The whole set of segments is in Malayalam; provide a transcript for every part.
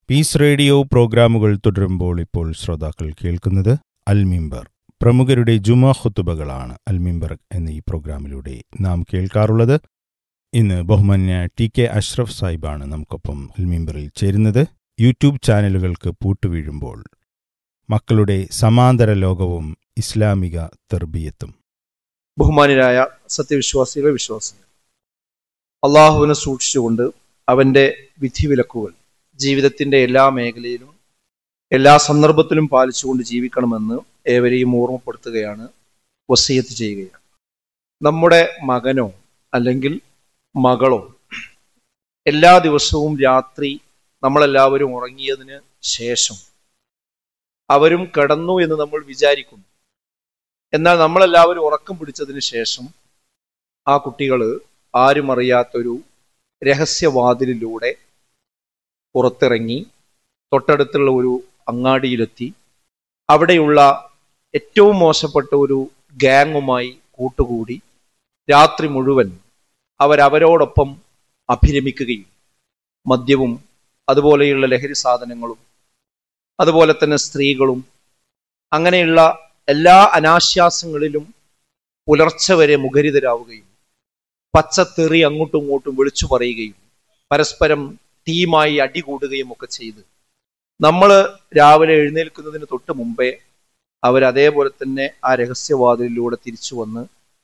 പീസ് റേഡിയോ പ്രോഗ്രാമുകൾ തുടരുമ്പോൾ ഇപ്പോൾ ശ്രോതാക്കൾ കേൾക്കുന്നത് അൽമിംബർ പ്രമുഖരുടെ ജുമാ ഖുത്തുബകളാണ് അൽമിംബർ എന്ന ഈ പ്രോഗ്രാമിലൂടെ നാം കേൾക്കാറുള്ളത് ഇന്ന് ബഹുമാന്യ ടി കെ അഷ്റഫ് സാഹിബാണ് നമുക്കൊപ്പം അൽമിംബറിൽ ചേരുന്നത് യൂട്യൂബ് ചാനലുകൾക്ക് പൂട്ടുവീഴുമ്പോൾ മക്കളുടെ സമാന്തര ലോകവും ഇസ്ലാമിക തെർബിയത്തും ബഹുമാനരായ സത്യവിശ്വാസികളെ വിശ്വാസികൾ അള്ളാഹുവിനെ സൂക്ഷിച്ചുകൊണ്ട് അവന്റെ വിധിവിലക്കുകൾ ജീവിതത്തിന്റെ എല്ലാ മേഖലയിലും എല്ലാ സന്ദർഭത്തിലും പാലിച്ചുകൊണ്ട് ജീവിക്കണമെന്ന് ഏവരെയും ഓർമ്മപ്പെടുത്തുകയാണ് വസീയത്ത് ചെയ്യുകയാണ് നമ്മുടെ മകനോ അല്ലെങ്കിൽ മകളോ എല്ലാ ദിവസവും രാത്രി നമ്മളെല്ലാവരും ഉറങ്ങിയതിന് ശേഷം അവരും കിടന്നു എന്ന് നമ്മൾ വിചാരിക്കുന്നു എന്നാൽ നമ്മളെല്ലാവരും ഉറക്കം പിടിച്ചതിന് ശേഷം ആ കുട്ടികൾ ആരും അറിയാത്തൊരു രഹസ്യവാതിലിലൂടെ പുറത്തിറങ്ങി തൊട്ടടുത്തുള്ള ഒരു അങ്ങാടിയിലെത്തി അവിടെയുള്ള ഏറ്റവും മോശപ്പെട്ട ഒരു ഗാങ്ങുമായി കൂട്ടുകൂടി രാത്രി മുഴുവൻ അവരവരോടൊപ്പം അഭിരമിക്കുകയും മദ്യവും അതുപോലെയുള്ള ലഹരി സാധനങ്ങളും അതുപോലെ തന്നെ സ്ത്രീകളും അങ്ങനെയുള്ള എല്ലാ അനാശ്വാസങ്ങളിലും പുലർച്ചെ വരെ മുഖരിതരാവുകയും പച്ചത്തെറി അങ്ങോട്ടും ഇങ്ങോട്ടും വിളിച്ചു പറയുകയും പരസ്പരം ടീമായി അടികൂടുകയും ഒക്കെ ചെയ്ത് നമ്മൾ രാവിലെ എഴുന്നേൽക്കുന്നതിന് തൊട്ട് മുമ്പേ അവർ അതേപോലെ തന്നെ ആ രഹസ്യവാതിലിലൂടെ തിരിച്ചു വന്ന്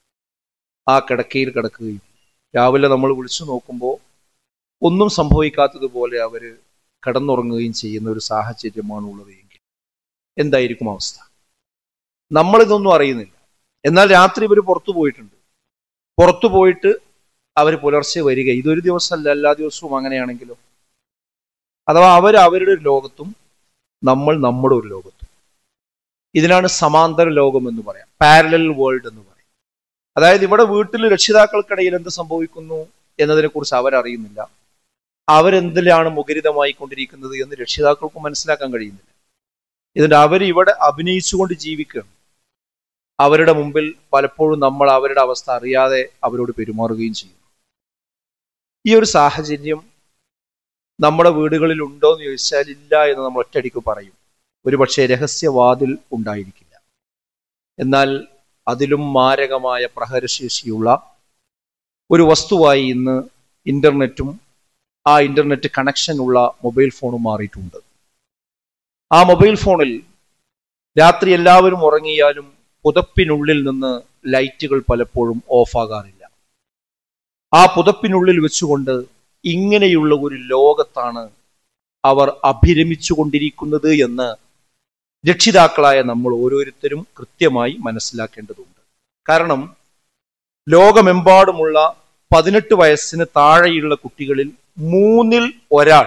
ആ കിടക്കയിൽ കിടക്കുകയും രാവിലെ നമ്മൾ വിളിച്ചു നോക്കുമ്പോൾ ഒന്നും സംഭവിക്കാത്തതുപോലെ അവർ കിടന്നുറങ്ങുകയും ചെയ്യുന്ന ഒരു സാഹചര്യമാണ് ഉള്ളത് എങ്കിൽ എന്തായിരിക്കും അവസ്ഥ നമ്മളിതൊന്നും അറിയുന്നില്ല എന്നാൽ രാത്രി ഇവർ പുറത്തു പോയിട്ടുണ്ട് പുറത്തു പോയിട്ട് അവർ പുലർച്ചെ വരിക ഇതൊരു ദിവസമല്ല എല്ലാ ദിവസവും അങ്ങനെയാണെങ്കിലോ അഥവാ അവർ അവരുടെ ഒരു ലോകത്തും നമ്മൾ നമ്മുടെ ഒരു ലോകത്തും ഇതിനാണ് സമാന്തര ലോകം എന്ന് പറയാം പാരലൽ വേൾഡ് എന്ന് പറയാം അതായത് ഇവിടെ വീട്ടിൽ രക്ഷിതാക്കൾക്കിടയിൽ എന്ത് സംഭവിക്കുന്നു എന്നതിനെ കുറിച്ച് അവരറിയുന്നില്ല അവരെന്തിലാണ് മുഖരിതമായി കൊണ്ടിരിക്കുന്നത് എന്ന് രക്ഷിതാക്കൾക്ക് മനസ്സിലാക്കാൻ കഴിയുന്നില്ല ഇതിന്റെ അവർ ഇവിടെ അഭിനയിച്ചുകൊണ്ട് ജീവിക്കുകയാണ് അവരുടെ മുമ്പിൽ പലപ്പോഴും നമ്മൾ അവരുടെ അവസ്ഥ അറിയാതെ അവരോട് പെരുമാറുകയും ചെയ്യുന്നു ഈ ഒരു സാഹചര്യം നമ്മുടെ വീടുകളിൽ ഉണ്ടോ എന്ന് ചോദിച്ചാൽ ഇല്ല എന്ന് നമ്മൾ ഒറ്റയടിക്ക് പറയും ഒരു പക്ഷേ രഹസ്യവാതിൽ ഉണ്ടായിരിക്കില്ല എന്നാൽ അതിലും മാരകമായ പ്രഹരശേഷിയുള്ള ഒരു വസ്തുവായി ഇന്ന് ഇന്റർനെറ്റും ആ ഇന്റർനെറ്റ് കണക്ഷനുള്ള മൊബൈൽ ഫോണും മാറിയിട്ടുണ്ട് ആ മൊബൈൽ ഫോണിൽ രാത്രി എല്ലാവരും ഉറങ്ങിയാലും പുതപ്പിനുള്ളിൽ നിന്ന് ലൈറ്റുകൾ പലപ്പോഴും ഓഫാകാറില്ല ആ പുതപ്പിനുള്ളിൽ വെച്ചുകൊണ്ട് ഇങ്ങനെയുള്ള ഒരു ലോകത്താണ് അവർ അഭിരമിച്ചു കൊണ്ടിരിക്കുന്നത് എന്ന് രക്ഷിതാക്കളായ നമ്മൾ ഓരോരുത്തരും കൃത്യമായി മനസ്സിലാക്കേണ്ടതുണ്ട് കാരണം ലോകമെമ്പാടുമുള്ള പതിനെട്ട് വയസ്സിന് താഴെയുള്ള കുട്ടികളിൽ മൂന്നിൽ ഒരാൾ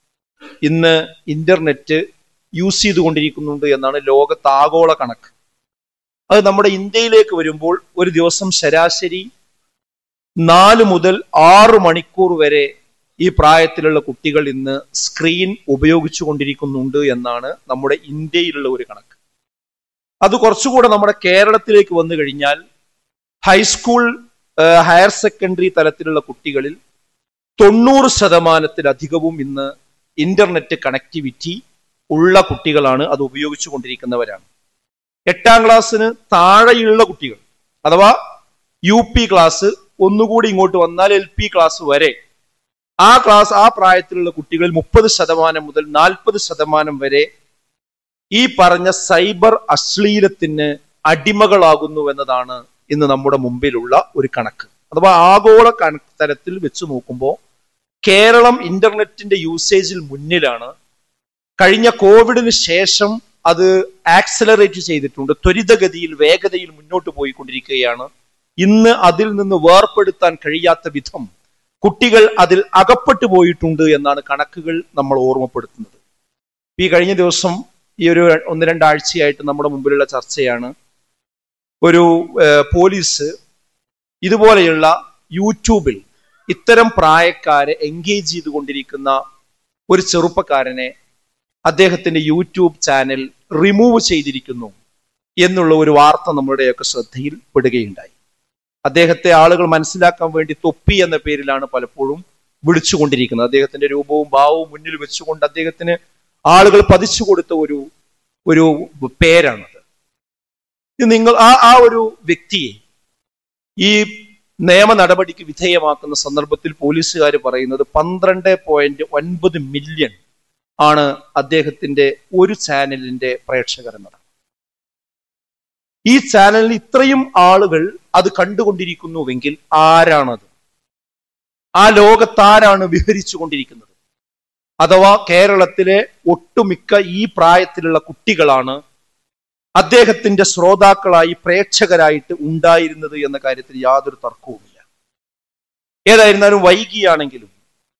ഇന്ന് ഇന്റർനെറ്റ് യൂസ് ചെയ്തുകൊണ്ടിരിക്കുന്നുണ്ട് എന്നാണ് ലോകത്താഗോള കണക്ക് അത് നമ്മുടെ ഇന്ത്യയിലേക്ക് വരുമ്പോൾ ഒരു ദിവസം ശരാശരി നാല് മുതൽ ആറ് മണിക്കൂർ വരെ ഈ പ്രായത്തിലുള്ള കുട്ടികൾ ഇന്ന് സ്ക്രീൻ ഉപയോഗിച്ചു കൊണ്ടിരിക്കുന്നുണ്ട് എന്നാണ് നമ്മുടെ ഇന്ത്യയിലുള്ള ഒരു കണക്ക് അത് കുറച്ചുകൂടെ നമ്മുടെ കേരളത്തിലേക്ക് വന്നു കഴിഞ്ഞാൽ ഹൈസ്കൂൾ ഹയർ സെക്കൻഡറി തലത്തിലുള്ള കുട്ടികളിൽ തൊണ്ണൂറ് ശതമാനത്തിലധികവും ഇന്ന് ഇന്റർനെറ്റ് കണക്ടിവിറ്റി ഉള്ള കുട്ടികളാണ് അത് ഉപയോഗിച്ചു കൊണ്ടിരിക്കുന്നവരാണ് എട്ടാം ക്ലാസ്സിന് താഴെയുള്ള കുട്ടികൾ അഥവാ യു പി ക്ലാസ് ഒന്നുകൂടി ഇങ്ങോട്ട് വന്നാൽ എൽ പി ക്ലാസ് വരെ ആ ക്ലാസ് ആ പ്രായത്തിലുള്ള കുട്ടികളിൽ മുപ്പത് ശതമാനം മുതൽ നാൽപ്പത് ശതമാനം വരെ ഈ പറഞ്ഞ സൈബർ അശ്ലീലത്തിന് അടിമകളാകുന്നു എന്നതാണ് ഇന്ന് നമ്മുടെ മുമ്പിലുള്ള ഒരു കണക്ക് അഥവാ ആഗോള കണക്ക് തരത്തിൽ വെച്ച് നോക്കുമ്പോൾ കേരളം ഇന്റർനെറ്റിന്റെ യൂസേജിൽ മുന്നിലാണ് കഴിഞ്ഞ കോവിഡിന് ശേഷം അത് ആക്സലറേറ്റ് ചെയ്തിട്ടുണ്ട് ത്വരിതഗതിയിൽ വേഗതയിൽ മുന്നോട്ട് പോയിക്കൊണ്ടിരിക്കുകയാണ് ഇന്ന് അതിൽ നിന്ന് വേർപ്പെടുത്താൻ കഴിയാത്ത വിധം കുട്ടികൾ അതിൽ അകപ്പെട്ടു പോയിട്ടുണ്ട് എന്നാണ് കണക്കുകൾ നമ്മൾ ഓർമ്മപ്പെടുത്തുന്നത് ഈ കഴിഞ്ഞ ദിവസം ഈ ഒരു ഒന്ന് രണ്ടാഴ്ചയായിട്ട് നമ്മുടെ മുമ്പിലുള്ള ചർച്ചയാണ് ഒരു പോലീസ് ഇതുപോലെയുള്ള യൂട്യൂബിൽ ഇത്തരം പ്രായക്കാരെ എൻഗേജ് ചെയ്തുകൊണ്ടിരിക്കുന്ന ഒരു ചെറുപ്പക്കാരനെ അദ്ദേഹത്തിന്റെ യൂട്യൂബ് ചാനൽ റിമൂവ് ചെയ്തിരിക്കുന്നു എന്നുള്ള ഒരു വാർത്ത നമ്മുടെയൊക്കെ ശ്രദ്ധയിൽ പെടുകയുണ്ടായി അദ്ദേഹത്തെ ആളുകൾ മനസ്സിലാക്കാൻ വേണ്ടി തൊപ്പി എന്ന പേരിലാണ് പലപ്പോഴും വിളിച്ചുകൊണ്ടിരിക്കുന്നത് അദ്ദേഹത്തിന്റെ രൂപവും ഭാവവും മുന്നിൽ വെച്ചുകൊണ്ട് അദ്ദേഹത്തിന് ആളുകൾ പതിച്ചു കൊടുത്ത ഒരു ഒരു പേരാണത് ഇത് നിങ്ങൾ ആ ആ ഒരു വ്യക്തിയെ ഈ നിയമ നടപടിക്ക് വിധേയമാക്കുന്ന സന്ദർഭത്തിൽ പോലീസുകാർ പറയുന്നത് പന്ത്രണ്ട് പോയിന്റ് ഒൻപത് മില്യൺ ആണ് അദ്ദേഹത്തിന്റെ ഒരു ചാനലിന്റെ പ്രേക്ഷകർ എന്നതാണ് ഈ ചാനലിൽ ഇത്രയും ആളുകൾ അത് കണ്ടുകൊണ്ടിരിക്കുന്നുവെങ്കിൽ ആരാണത് ആ ലോകത്താരാണ് വിഹരിച്ചു കൊണ്ടിരിക്കുന്നത് അഥവാ കേരളത്തിലെ ഒട്ടുമിക്ക ഈ പ്രായത്തിലുള്ള കുട്ടികളാണ് അദ്ദേഹത്തിന്റെ ശ്രോതാക്കളായി പ്രേക്ഷകരായിട്ട് ഉണ്ടായിരുന്നത് എന്ന കാര്യത്തിൽ യാതൊരു തർക്കവുമില്ല ഏതായിരുന്നാലും വൈകിയാണെങ്കിലും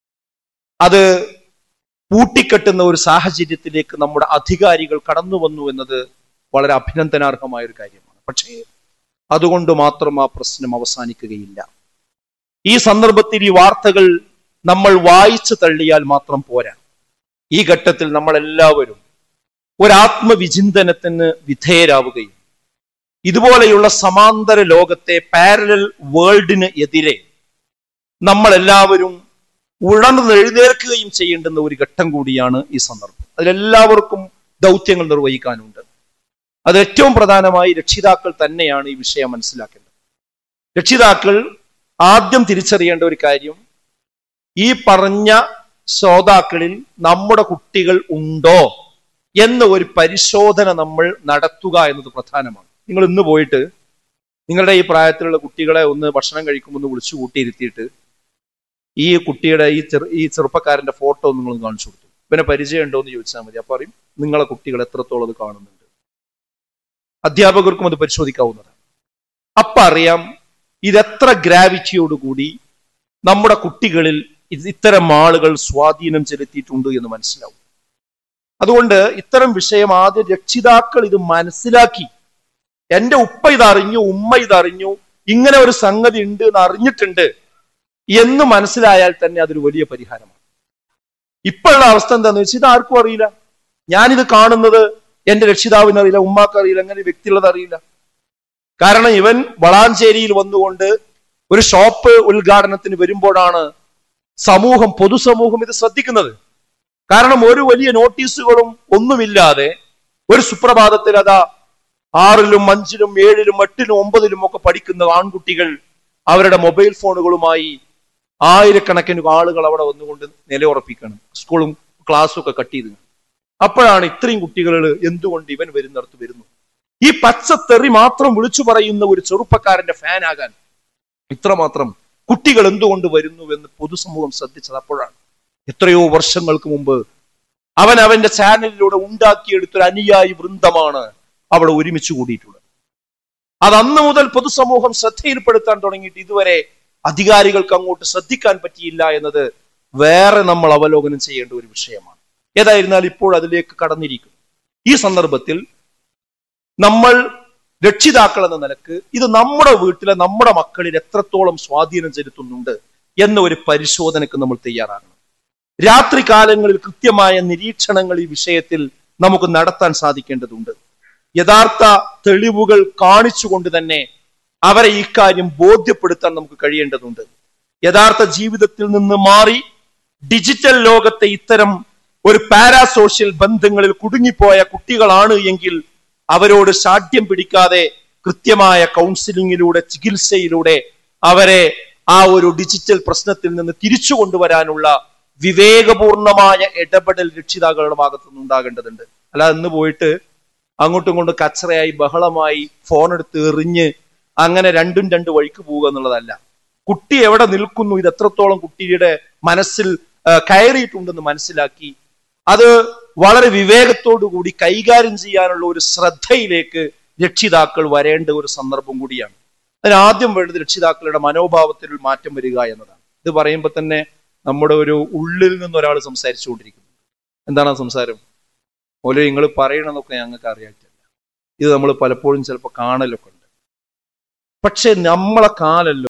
അത് പൂട്ടിക്കെട്ടുന്ന ഒരു സാഹചര്യത്തിലേക്ക് നമ്മുടെ അധികാരികൾ കടന്നു വന്നു എന്നത് വളരെ അഭിനന്ദനാർഹമായ ഒരു കാര്യമാണ് പക്ഷേ അതുകൊണ്ട് മാത്രം ആ പ്രശ്നം അവസാനിക്കുകയില്ല ഈ സന്ദർഭത്തിൽ ഈ വാർത്തകൾ നമ്മൾ വായിച്ചു തള്ളിയാൽ മാത്രം പോരാ ഈ ഘട്ടത്തിൽ നമ്മൾ എല്ലാവരും ഒരാത്മവിചിന്തനത്തിന് വിധേയരാവുകയും ഇതുപോലെയുള്ള സമാന്തര ലോകത്തെ പാരലൽ വേൾഡിന് എതിരെ നമ്മൾ എല്ലാവരും ഉണർന്ന് എഴുന്നേൽക്കുകയും ചെയ്യേണ്ടുന്ന ഒരു ഘട്ടം കൂടിയാണ് ഈ സന്ദർഭം അതിലെല്ലാവർക്കും ദൗത്യങ്ങൾ നിർവഹിക്കാനുണ്ട് അത് ഏറ്റവും പ്രധാനമായി രക്ഷിതാക്കൾ തന്നെയാണ് ഈ വിഷയം മനസ്സിലാക്കേണ്ടത് രക്ഷിതാക്കൾ ആദ്യം തിരിച്ചറിയേണ്ട ഒരു കാര്യം ഈ പറഞ്ഞ ശ്രോതാക്കളിൽ നമ്മുടെ കുട്ടികൾ ഉണ്ടോ എന്ന ഒരു പരിശോധന നമ്മൾ നടത്തുക എന്നത് പ്രധാനമാണ് നിങ്ങൾ ഇന്ന് പോയിട്ട് നിങ്ങളുടെ ഈ പ്രായത്തിലുള്ള കുട്ടികളെ ഒന്ന് ഭക്ഷണം കഴിക്കുമ്പോൾ ഒന്ന് വിളിച്ചു കൂട്ടിയിരുത്തിയിട്ട് ഈ കുട്ടിയുടെ ഈ ചെറു ഈ ചെറുപ്പക്കാരന്റെ ഫോട്ടോ നിങ്ങൾ കാണിച്ചു കൊടുത്തു ഇവനെ പരിചയം ഉണ്ടോ എന്ന് ചോദിച്ചാൽ മതി അപ്പൊ അറിയും നിങ്ങളെ കുട്ടികൾ എത്രത്തോളം അത് കാണുന്നുണ്ട് അധ്യാപകർക്കും അത് പരിശോധിക്കാവുന്നതാണ് അപ്പൊ അറിയാം ഇതെത്ര ഗ്രാവിറ്റിയോടുകൂടി നമ്മുടെ കുട്ടികളിൽ ഇത് ഇത്തരം ആളുകൾ സ്വാധീനം ചെലുത്തിയിട്ടുണ്ട് എന്ന് മനസ്സിലാവും അതുകൊണ്ട് ഇത്തരം വിഷയം ആദ്യം രക്ഷിതാക്കൾ ഇത് മനസ്സിലാക്കി എന്റെ ഉപ്പ ഇതറിഞ്ഞു ഉമ്മ ഇതറിഞ്ഞു ഇങ്ങനെ ഒരു സംഗതി ഉണ്ട് എന്ന് അറിഞ്ഞിട്ടുണ്ട് എന്ന് മനസ്സിലായാൽ തന്നെ അതൊരു വലിയ പരിഹാരമാണ് ഇപ്പോഴുള്ള അവസ്ഥ എന്താന്ന് വെച്ചാൽ ഇത് ആർക്കും അറിയില്ല ഞാനിത് കാണുന്നത് എന്റെ രക്ഷിതാവിന് അറിയില്ല ഉമ്മാക്ക് അറിയില്ല അങ്ങനെ വ്യക്തിയുള്ളത് അറിയില്ല കാരണം ഇവൻ വളാഞ്ചേരിയിൽ വന്നുകൊണ്ട് ഒരു ഷോപ്പ് ഉദ്ഘാടനത്തിന് വരുമ്പോഴാണ് സമൂഹം പൊതുസമൂഹം ഇത് ശ്രദ്ധിക്കുന്നത് കാരണം ഒരു വലിയ നോട്ടീസുകളും ഒന്നുമില്ലാതെ ഒരു സുപ്രഭാതത്തിൽ അതാ ആറിലും അഞ്ചിലും ഏഴിലും എട്ടിലും ഒമ്പതിലും ഒക്കെ പഠിക്കുന്ന ആൺകുട്ടികൾ അവരുടെ മൊബൈൽ ഫോണുകളുമായി ആയിരക്കണക്കിന് ആളുകൾ അവിടെ വന്നുകൊണ്ട് നിലയുറപ്പിക്കണം സ്കൂളും ക്ലാസ്സും ഒക്കെ കട്ട് ചെയ്ത് അപ്പോഴാണ് ഇത്രയും കുട്ടികൾ എന്തുകൊണ്ട് ഇവൻ വരുന്നിടത്ത് വരുന്നു ഈ പച്ചത്തെറി മാത്രം വിളിച്ചു പറയുന്ന ഒരു ചെറുപ്പക്കാരന്റെ ഫാനാകാൻ ഇത്രമാത്രം കുട്ടികൾ എന്തുകൊണ്ട് വരുന്നു എന്ന് പൊതുസമൂഹം ശ്രദ്ധിച്ചത് അപ്പോഴാണ് എത്രയോ വർഷങ്ങൾക്ക് മുമ്പ് അവൻ അവന്റെ ചാനലിലൂടെ ഉണ്ടാക്കിയെടുത്തൊരു അനുയായി വൃന്ദമാണ് അവിടെ ഒരുമിച്ച് കൂടിയിട്ടുള്ളത് അത് അന്ന് മുതൽ പൊതുസമൂഹം ശ്രദ്ധയിൽപ്പെടുത്താൻ തുടങ്ങിയിട്ട് ഇതുവരെ അധികാരികൾക്ക് അങ്ങോട്ട് ശ്രദ്ധിക്കാൻ പറ്റിയില്ല എന്നത് വേറെ നമ്മൾ അവലോകനം ചെയ്യേണ്ട ഒരു വിഷയമാണ് ഏതായിരുന്നാൽ ഇപ്പോൾ അതിലേക്ക് കടന്നിരിക്കുന്നു ഈ സന്ദർഭത്തിൽ നമ്മൾ രക്ഷിതാക്കൾ എന്ന നിലക്ക് ഇത് നമ്മുടെ വീട്ടിലെ നമ്മുടെ മക്കളിൽ എത്രത്തോളം സ്വാധീനം ചെലുത്തുന്നുണ്ട് എന്ന ഒരു പരിശോധനയ്ക്ക് നമ്മൾ തയ്യാറാകണം രാത്രി കാലങ്ങളിൽ കൃത്യമായ നിരീക്ഷണങ്ങൾ ഈ വിഷയത്തിൽ നമുക്ക് നടത്താൻ സാധിക്കേണ്ടതുണ്ട് യഥാർത്ഥ തെളിവുകൾ കാണിച്ചുകൊണ്ട് തന്നെ അവരെ ഇക്കാര്യം ബോധ്യപ്പെടുത്താൻ നമുക്ക് കഴിയേണ്ടതുണ്ട് യഥാർത്ഥ ജീവിതത്തിൽ നിന്ന് മാറി ഡിജിറ്റൽ ലോകത്തെ ഇത്തരം ഒരു പാരാസോഷ്യൽ ബന്ധങ്ങളിൽ കുടുങ്ങിപ്പോയ കുട്ടികളാണ് എങ്കിൽ അവരോട് ശാഠ്യം പിടിക്കാതെ കൃത്യമായ കൗൺസിലിങ്ങിലൂടെ ചികിത്സയിലൂടെ അവരെ ആ ഒരു ഡിജിറ്റൽ പ്രശ്നത്തിൽ നിന്ന് തിരിച്ചു കൊണ്ടുവരാനുള്ള വിവേകപൂർണമായ ഇടപെടൽ രക്ഷിതാക്കളുടെ ഭാഗത്തു നിന്ന് ഉണ്ടാകേണ്ടതുണ്ട് അല്ലാതെ ഇന്ന് പോയിട്ട് അങ്ങോട്ടും ഇങ്ങോട്ടും കച്ചറയായി ബഹളമായി ഫോൺ എടുത്ത് എറിഞ്ഞ് അങ്ങനെ രണ്ടും രണ്ട് വഴിക്ക് പോവുക എന്നുള്ളതല്ല കുട്ടി എവിടെ നിൽക്കുന്നു ഇത് എത്രത്തോളം കുട്ടിയുടെ മനസ്സിൽ ആ, കയറിയിട്ടുണ്ടെന്ന് മനസ്സിലാക്കി അത് വളരെ വിവേകത്തോടു കൂടി കൈകാര്യം ചെയ്യാനുള്ള ഒരു ശ്രദ്ധയിലേക്ക് രക്ഷിതാക്കൾ വരേണ്ട ഒരു സന്ദർഭം കൂടിയാണ് അതിന് ആദ്യം വേണ്ടത് രക്ഷിതാക്കളുടെ മനോഭാവത്തിൽ ഒരു മാറ്റം വരിക എന്നതാണ് ഇത് പറയുമ്പോൾ തന്നെ നമ്മുടെ ഒരു ഉള്ളിൽ നിന്ന് ഒരാൾ സംസാരിച്ചുകൊണ്ടിരിക്കുന്നു എന്താണ് ആ സംസാരം ഓരോ നിങ്ങൾ പറയണമെന്നൊക്കെ ഞങ്ങൾക്ക് അറിയാറ്റില്ല ഇത് നമ്മൾ പലപ്പോഴും ചിലപ്പോൾ കാണലൊക്കെ ഉണ്ട് പക്ഷെ നമ്മളെ കാലല്ലോ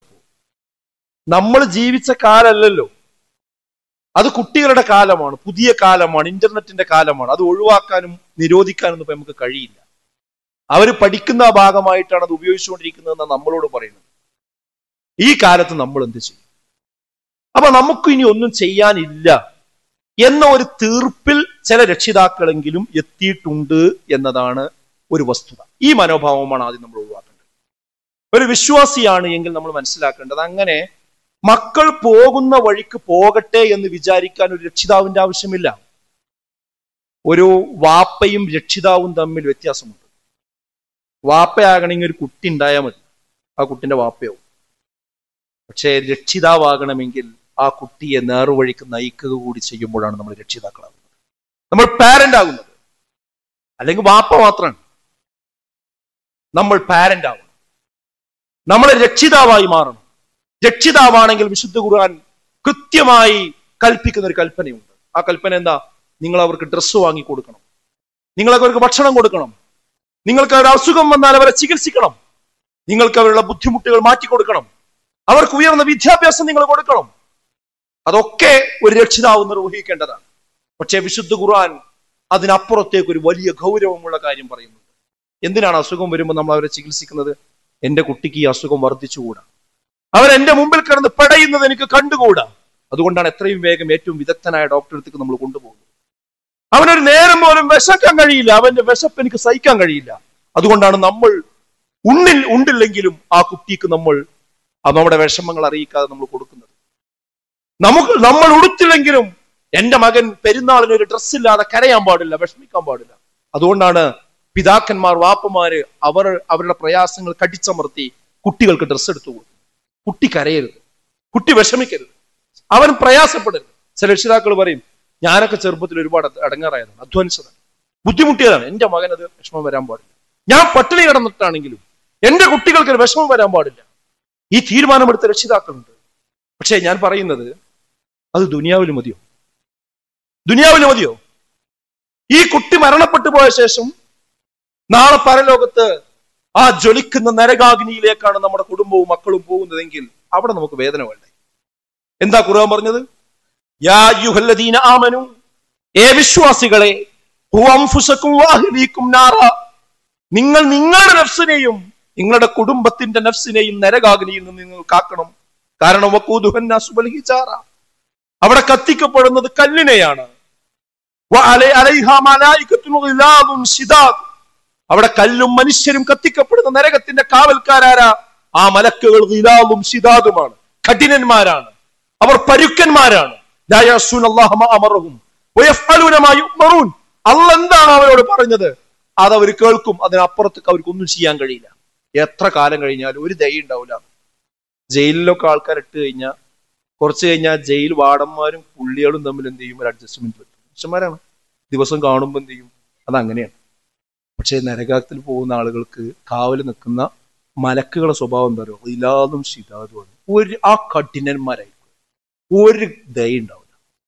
നമ്മൾ ജീവിച്ച കാലല്ലല്ലോ അത് കുട്ടികളുടെ കാലമാണ് പുതിയ കാലമാണ് ഇന്റർനെറ്റിന്റെ കാലമാണ് അത് ഒഴിവാക്കാനും നിരോധിക്കാനും ഇപ്പൊ നമുക്ക് കഴിയില്ല അവർ പഠിക്കുന്ന ഭാഗമായിട്ടാണ് അത് ഉപയോഗിച്ചുകൊണ്ടിരിക്കുന്നതെന്ന് നമ്മളോട് പറയുന്നത് ഈ കാലത്ത് നമ്മൾ എന്ത് ചെയ്യും അപ്പൊ നമുക്ക് ഇനി ഒന്നും ചെയ്യാനില്ല എന്ന ഒരു തീർപ്പിൽ ചില രക്ഷിതാക്കളെങ്കിലും എത്തിയിട്ടുണ്ട് എന്നതാണ് ഒരു വസ്തുത ഈ മനോഭാവമാണ് ആദ്യം നമ്മൾ ഒഴിവാക്കേണ്ടത് ഒരു വിശ്വാസിയാണ് എങ്കിൽ നമ്മൾ മനസ്സിലാക്കേണ്ടത് അങ്ങനെ മക്കൾ പോകുന്ന വഴിക്ക് പോകട്ടെ എന്ന് വിചാരിക്കാൻ ഒരു രക്ഷിതാവിന്റെ ആവശ്യമില്ല ഒരു വാപ്പയും രക്ഷിതാവും തമ്മിൽ വ്യത്യാസമുണ്ട് വാപ്പയാകണമെങ്കിൽ ഒരു കുട്ടി ഉണ്ടായാൽ മതി ആ കുട്ടിന്റെ വാപ്പയാവും പക്ഷേ രക്ഷിതാവാകണമെങ്കിൽ ആ കുട്ടിയെ നേർവഴിക്ക് നയിക്കുക കൂടി ചെയ്യുമ്പോഴാണ് നമ്മൾ രക്ഷിതാക്കളാകുന്നത് നമ്മൾ പാരന്റ് ആകുന്നത് അല്ലെങ്കിൽ വാപ്പ മാത്രമാണ് നമ്മൾ പാരന്റ് ആവണം നമ്മൾ രക്ഷിതാവായി മാറണം രക്ഷിതാവാണെങ്കിൽ വിശുദ്ധ ഖുർആൻ കൃത്യമായി കൽപ്പിക്കുന്ന ഒരു കൽപ്പനയുണ്ട് ആ കൽപ്പന എന്താ നിങ്ങൾ അവർക്ക് ഡ്രസ്സ് വാങ്ങി കൊടുക്കണം നിങ്ങൾ അവർക്ക് ഭക്ഷണം കൊടുക്കണം നിങ്ങൾക്ക് ഒരു അസുഖം വന്നാൽ അവരെ ചികിത്സിക്കണം നിങ്ങൾക്ക് അവരുടെ ബുദ്ധിമുട്ടുകൾ മാറ്റി കൊടുക്കണം അവർക്ക് ഉയർന്ന വിദ്യാഭ്യാസം നിങ്ങൾ കൊടുക്കണം അതൊക്കെ ഒരു രക്ഷിതാവ് നിർവഹിക്കേണ്ടതാണ് പക്ഷേ വിശുദ്ധ ഖുർആൻ അതിനപ്പുറത്തേക്ക് ഒരു വലിയ ഗൗരവമുള്ള കാര്യം പറയുന്നുണ്ട് എന്തിനാണ് അസുഖം വരുമ്പോൾ നമ്മൾ അവരെ ചികിത്സിക്കുന്നത് എന്റെ കുട്ടിക്ക് ഈ അസുഖം വർദ്ധിച്ചുകൂടാ അവർ എന്റെ മുമ്പിൽ കിടന്ന് പെടയുന്നത് എനിക്ക് കണ്ടുകൂടാ അതുകൊണ്ടാണ് എത്രയും വേഗം ഏറ്റവും വിദഗ്ധനായ ഡോക്ടറെ അടുത്തേക്ക് നമ്മൾ കൊണ്ടുപോകുന്നത് അവനൊരു നേരം പോലും വിശക്കാൻ കഴിയില്ല അവന്റെ വിശപ്പ് എനിക്ക് സഹിക്കാൻ കഴിയില്ല അതുകൊണ്ടാണ് നമ്മൾ ഉണ്ണിൽ ഉണ്ടില്ലെങ്കിലും ആ കുട്ടിക്ക് നമ്മൾ ആ നമ്മുടെ വിഷമങ്ങൾ അറിയിക്കാതെ നമ്മൾ കൊടുക്കുന്നത് നമുക്ക് നമ്മൾ ഉടുത്തില്ലെങ്കിലും എന്റെ മകൻ പെരുന്നാളിന് ഒരു ഡ്രസ് ഇല്ലാതെ കരയാൻ പാടില്ല വിഷമിക്കാൻ പാടില്ല അതുകൊണ്ടാണ് പിതാക്കന്മാർ വാപ്പമാര് അവർ അവരുടെ പ്രയാസങ്ങൾ കടിച്ചമർത്തി കുട്ടികൾക്ക് ഡ്രസ്സ് എടുത്തു കൊടുക്കും കുട്ടി കരയരുത് കുട്ടി വിഷമിക്കരുത് അവൻ പ്രയാസപ്പെടരുത് ചില രക്ഷിതാക്കൾ പറയും ഞാനൊക്കെ ചെറുപ്പത്തിൽ ഒരുപാട് അടങ്ങാറായതാണ് അധ്വാനിച്ചതാണ് ബുദ്ധിമുട്ടിയതാണ് എന്റെ മകൻ അത് വിഷമം വരാൻ പാടില്ല ഞാൻ പട്ടിണി കിടന്നിട്ടാണെങ്കിലും എന്റെ കുട്ടികൾക്ക് ഒരു വിഷമം വരാൻ പാടില്ല ഈ തീരുമാനമെടുത്ത രക്ഷിതാക്കളുണ്ട് പക്ഷേ ഞാൻ പറയുന്നത് അത് ദുനിയാവിൽ മതിയോ ദുനിയാവിൽ മതിയോ ഈ കുട്ടി മരണപ്പെട്ടു പോയ ശേഷം നാളെ പരലോകത്ത് ആ ജ്വലിക്കുന്ന നരകാഗ്നിയിലേക്കാണ് നമ്മുടെ കുടുംബവും മക്കളും പോകുന്നതെങ്കിൽ അവിടെ നമുക്ക് വേദന വേണ്ടേ എന്താ ഖുർആൻ പറഞ്ഞത് യാ യുഹല്ലദീന ആമനു ഏ വിശ്വാസികളെ ഹു അൻഫുസക്കും വാഹ്ലീക്കും നാറ നിങ്ങൾ നിങ്ങളുടെ നഫ്സിനെയും നിങ്ങളുടെ കുടുംബത്തിന്റെ നഫ്സിനെയും നരകാഗ്നിയിൽ നിന്ന് നിങ്ങൾ കാക്കണം കാരണം വക്കൂദുഹന്നാസു ബൽ ഹിജാറ അവിടെ കത്തിക്കപ്പെടുന്നത് കല്ലിനെയാണ് വ അലൈ- അലൈഹാ മലായികത്തുൻ ഗിലാദുൻ ശിദാദ്. അവിടെ കല്ലും മനുഷ്യരും കത്തിക്കപ്പെടുന്ന നരകത്തിന്റെ കാവൽക്കാരാരാ ആ മലക്കുകൾ ഗിലാദും ശിദാദുമാണ് കഠിനന്മാരാണ് അവർ പരുക്കന്മാരാണ് ലാ യഅസൂന അല്ലാഹ മാ അമറഹും വയഫ്അലൂന മാ യുഅ്മറൂൻ അള്ളാഹ് എന്താണ് അവരോട് പറഞ്ഞത് അത് അവർ കേൾക്കും അതിനപ്പുറത്തേക്ക് അവർക്ക് ഒന്നും ചെയ്യാൻ കഴിയില്ല എത്ര കാലം കഴിഞ്ഞാലും ഒരു ദയ ഉണ്ടാവില്ല ജയിലിലൊക്കെ ആൾക്കാർ ഇട്ട് കഴിഞ്ഞാൽ കുറച്ച് കഴിഞ്ഞാൽ ജയിൽ വാർഡന്മാരും പുള്ളികളും തമ്മിൽ എന്ത് ചെയ്യും ഒരു അഡ്ജസ്റ്റ്മെന്റ് പറ്റും മനുഷ്യന്മാരാണ് ദിവസം കാണുമ്പോൾ എന്ത് ചെയ്യും അത് അങ്ങനെയാണ് പക്ഷേ നരകാത്തിൽ പോകുന്ന ആളുകൾക്ക് കാവൽ നിൽക്കുന്ന മലക്കുകളുടെ സ്വഭാവം എന്താ പറയുക ഇലാതും ശിതാതുമാണ് ഒരു ആ കഠിനന്മാരായിരിക്കും ഒരു ദയ ഉണ്ടാവില്ല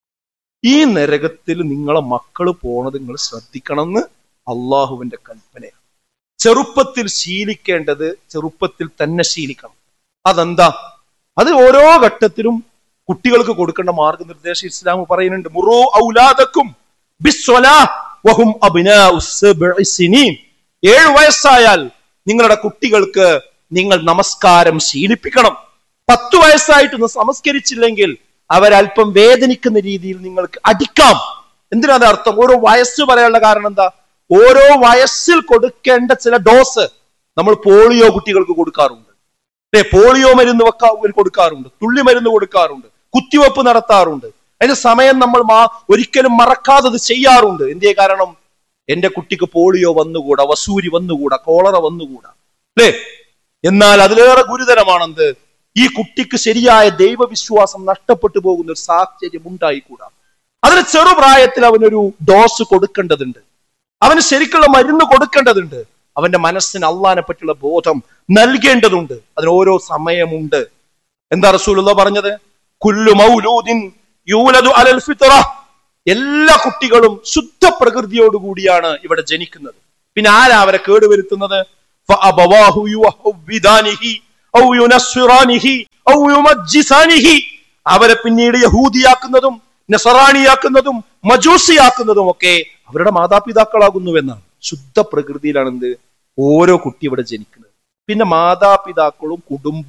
ഈ നരകത്തിൽ നിങ്ങളെ മക്കള് പോണത് നിങ്ങൾ ശ്രദ്ധിക്കണം എന്ന് അള്ളാഹുവിന്റെ കൽപ്പനയാണ് ചെറുപ്പത്തിൽ ശീലിക്കേണ്ടത് ചെറുപ്പത്തിൽ തന്നെ ശീലിക്കണം അതെന്താ അത് ഓരോ ഘട്ടത്തിലും കുട്ടികൾക്ക് കൊടുക്കേണ്ട മാർഗനിർദ്ദേശം ഇസ്ലാം പറയുന്നുണ്ട് മുറോ ഔലാദക്കും ബിസ്വലാ വഹും അബ്നാഉ സബ്ഇ സിനീൻ. ഏഴ് വയസ്സായാൽ നിങ്ങളുടെ കുട്ടികൾക്ക് നിങ്ങൾ നമസ്കാരം ശീലിപ്പിക്കണം പത്തു വയസ്സായിട്ട് നമസ്കരിച്ചില്ലെങ്കിൽ അവരല്പം വേദനിക്കുന്ന രീതിയിൽ നിങ്ങൾക്ക് അടിക്കാം എന്തിനാ അത് അർത്ഥം ഓരോ വയസ്സ് പറയാനുള്ള കാരണം എന്താ ഓരോ വയസ്സിൽ കൊടുക്കേണ്ട ചില ഡോസ് നമ്മൾ പോളിയോ കുട്ടികൾക്ക് കൊടുക്കാറുണ്ട് അല്ലെ പോളിയോ മരുന്ന് വെക്കാ കൊടുക്കാറുണ്ട് തുള്ളി മരുന്ന് കൊടുക്കാറുണ്ട് കുത്തിവെപ്പ് നടത്താറുണ്ട് അതിന്റെ സമയം നമ്മൾ മാ ഒരിക്കലും മറക്കാതെ അത് ചെയ്യാറുണ്ട് എന്തേ കാരണം എന്റെ കുട്ടിക്ക് പോളിയോ വന്നുകൂടാ വസൂരി വന്നുകൂടാ കോളറ വന്നുകൂടാ അല്ലേ എന്നാൽ അതിലേറെ ഗുരുതരമാണെന്ത് ഈ കുട്ടിക്ക് ശരിയായ ദൈവവിശ്വാസം നഷ്ടപ്പെട്ടു പോകുന്ന ഒരു സാഹചര്യം ഉണ്ടായിക്കൂടാ അതിന് ചെറുപ്രായത്തിൽ അവനൊരു ഡോസ് കൊടുക്കേണ്ടതുണ്ട് അവന് ശരിക്കുള്ള മരുന്ന് കൊടുക്കേണ്ടതുണ്ട് അവന്റെ മനസ്സിന് അള്ളാനെ പറ്റിയുള്ള ബോധം നൽകേണ്ടതുണ്ട് അതിന് ഓരോ സമയമുണ്ട് എന്താ റസൂലുള്ള പറഞ്ഞത് കുല്ലു മൗലൂദിൻ യൂലദു അലൽ ഫിത്ര എല്ലാ കുട്ടികളും ശുദ്ധ പ്രകൃതിയോടുകൂടിയാണ് ഇവിടെ ജനിക്കുന്നത് പിന്നെ ആരാ അവരെ കേടുവരുത്തുന്നത് ഫഅബവാഹു യുഹവ്വിദാനിഹി ഔ യുനസ്സിറാനിഹി ഔ യുമജ്ജിസാനിഹി അവരെ പിന്നീട് യഹൂദിയാക്കുന്നതും നസറാണിയാക്കുന്നതും മജൂസിയാക്കുന്നതും ഒക്കെ അവരുടെ മാതാപിതാക്കളാകുന്നുവെന്നാണ് ശുദ്ധ പ്രകൃതിയിലാണ് എന്ത് ഓരോ കുട്ടി ഇവിടെ ജനിക്കുന്നത് പിന്നെ മാതാപിതാക്കളും കുടുംബവും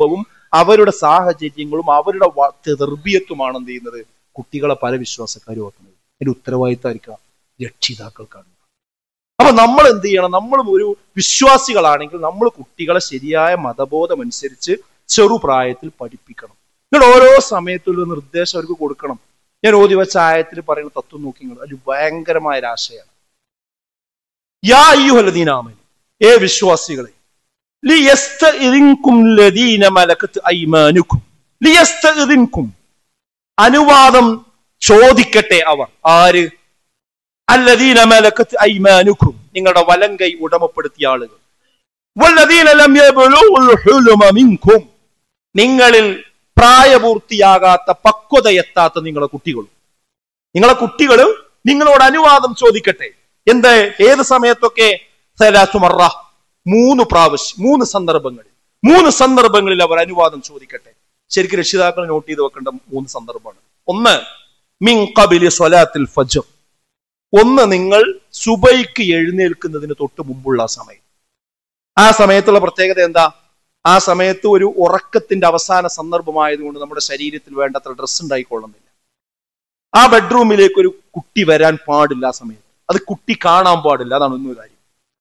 അവരുടെ സാഹചര്യങ്ങളും അവരുടെ തെർബിയത്തുമാണ് എന്ത് ചെയ്യുന്നത് കുട്ടികളെ പല വിശ്വാസക്കാരും ആക്കുന്നത് അതിന്റെ ഉത്തരവാദിത്തമായിരിക്കാം രക്ഷിതാക്കൾക്കാണ് അപ്പൊ നമ്മൾ എന്ത് ചെയ്യണം നമ്മളും ഒരു വിശ്വാസികളാണെങ്കിൽ നമ്മൾ കുട്ടികളെ ശരിയായ മതബോധം അനുസരിച്ച് ചെറുപ്രായത്തിൽ പഠിപ്പിക്കണം നിങ്ങൾ ഓരോ സമയത്തും ഒരു നിർദ്ദേശം അവർക്ക് കൊടുക്കണം ഞാൻ ഓതി വെച്ച ആയത്തിൽ പറയുന്ന തത്വം നോക്കി നിങ്ങൾ ഒരു ഭയങ്കരമായ ഒരു ആശയമാണ് യാ അയ്യുഹലദീനാമൻ ഏ വിശ്വാസികളെ ലിയസ്തഇദിൻകും ലദീന മലക്കത്ത് ഐമാനുക്കും ലിയസ്തഇദിൻകും അനുവാദം ചോദിക്കട്ടെ അവർ ആര് അല്ലദീന മലക്കത്ത് ഐമാനുക്കും നിങ്ങളുടെ വലങ്കൈ ഉടമപ്പെടുത്തിയ ആളുകൾ വല്ലദീന ലം യബ്ലുഉൽ ഹുലുമ മിൻകും നിങ്ങളിൽ പ്രായപൂർത്തിയാകാത്ത പക്വതയെത്താത്ത നിങ്ങളെ കുട്ടികളും നിങ്ങളെ കുട്ടികൾ നിങ്ങളോട് അനുവാദം ചോദിക്കട്ടെ എന്ത് ഏത് സമയത്തൊക്കെ സലാസുമറ മൂന്ന് പ്രാവശ്യം മൂന്ന് സന്ദർഭങ്ങളിൽ മൂന്ന് സന്ദർഭങ്ങളിൽ അവർ അനുവാദം ചോദിക്കട്ടെ ശരിക്കും രക്ഷിതാക്കൾ നോട്ട് ചെയ്ത് വെക്കേണ്ട മൂന്ന് സന്ദർഭമാണ് ഒന്ന് മിൻ കബിലി സ്വലാത്തിൽ ഫജർ ഒന്ന് നിങ്ങൾ സുബൈക്ക് എഴുന്നേൽക്കുന്നതിന് തൊട്ട് മുമ്പുള്ള ആ സമയം ആ സമയത്തുള്ള പ്രത്യേകത എന്താ ആ സമയത്ത് ഒരു ഉറക്കത്തിന്റെ അവസാന സന്ദർഭമായതുകൊണ്ട് നമ്മുടെ ശരീരത്തിൽ വേണ്ടത്ര ഡ്രസ്സ് ഉണ്ടായിക്കൊള്ളുന്നില്ല ആ ബെഡ്റൂമിലേക്ക് ഒരു കുട്ടി വരാൻ പാടില്ല ആ സമയത്ത് അത് കുട്ടി കാണാൻ പാടില്ല അതാണ് ഒന്ന് കാര്യം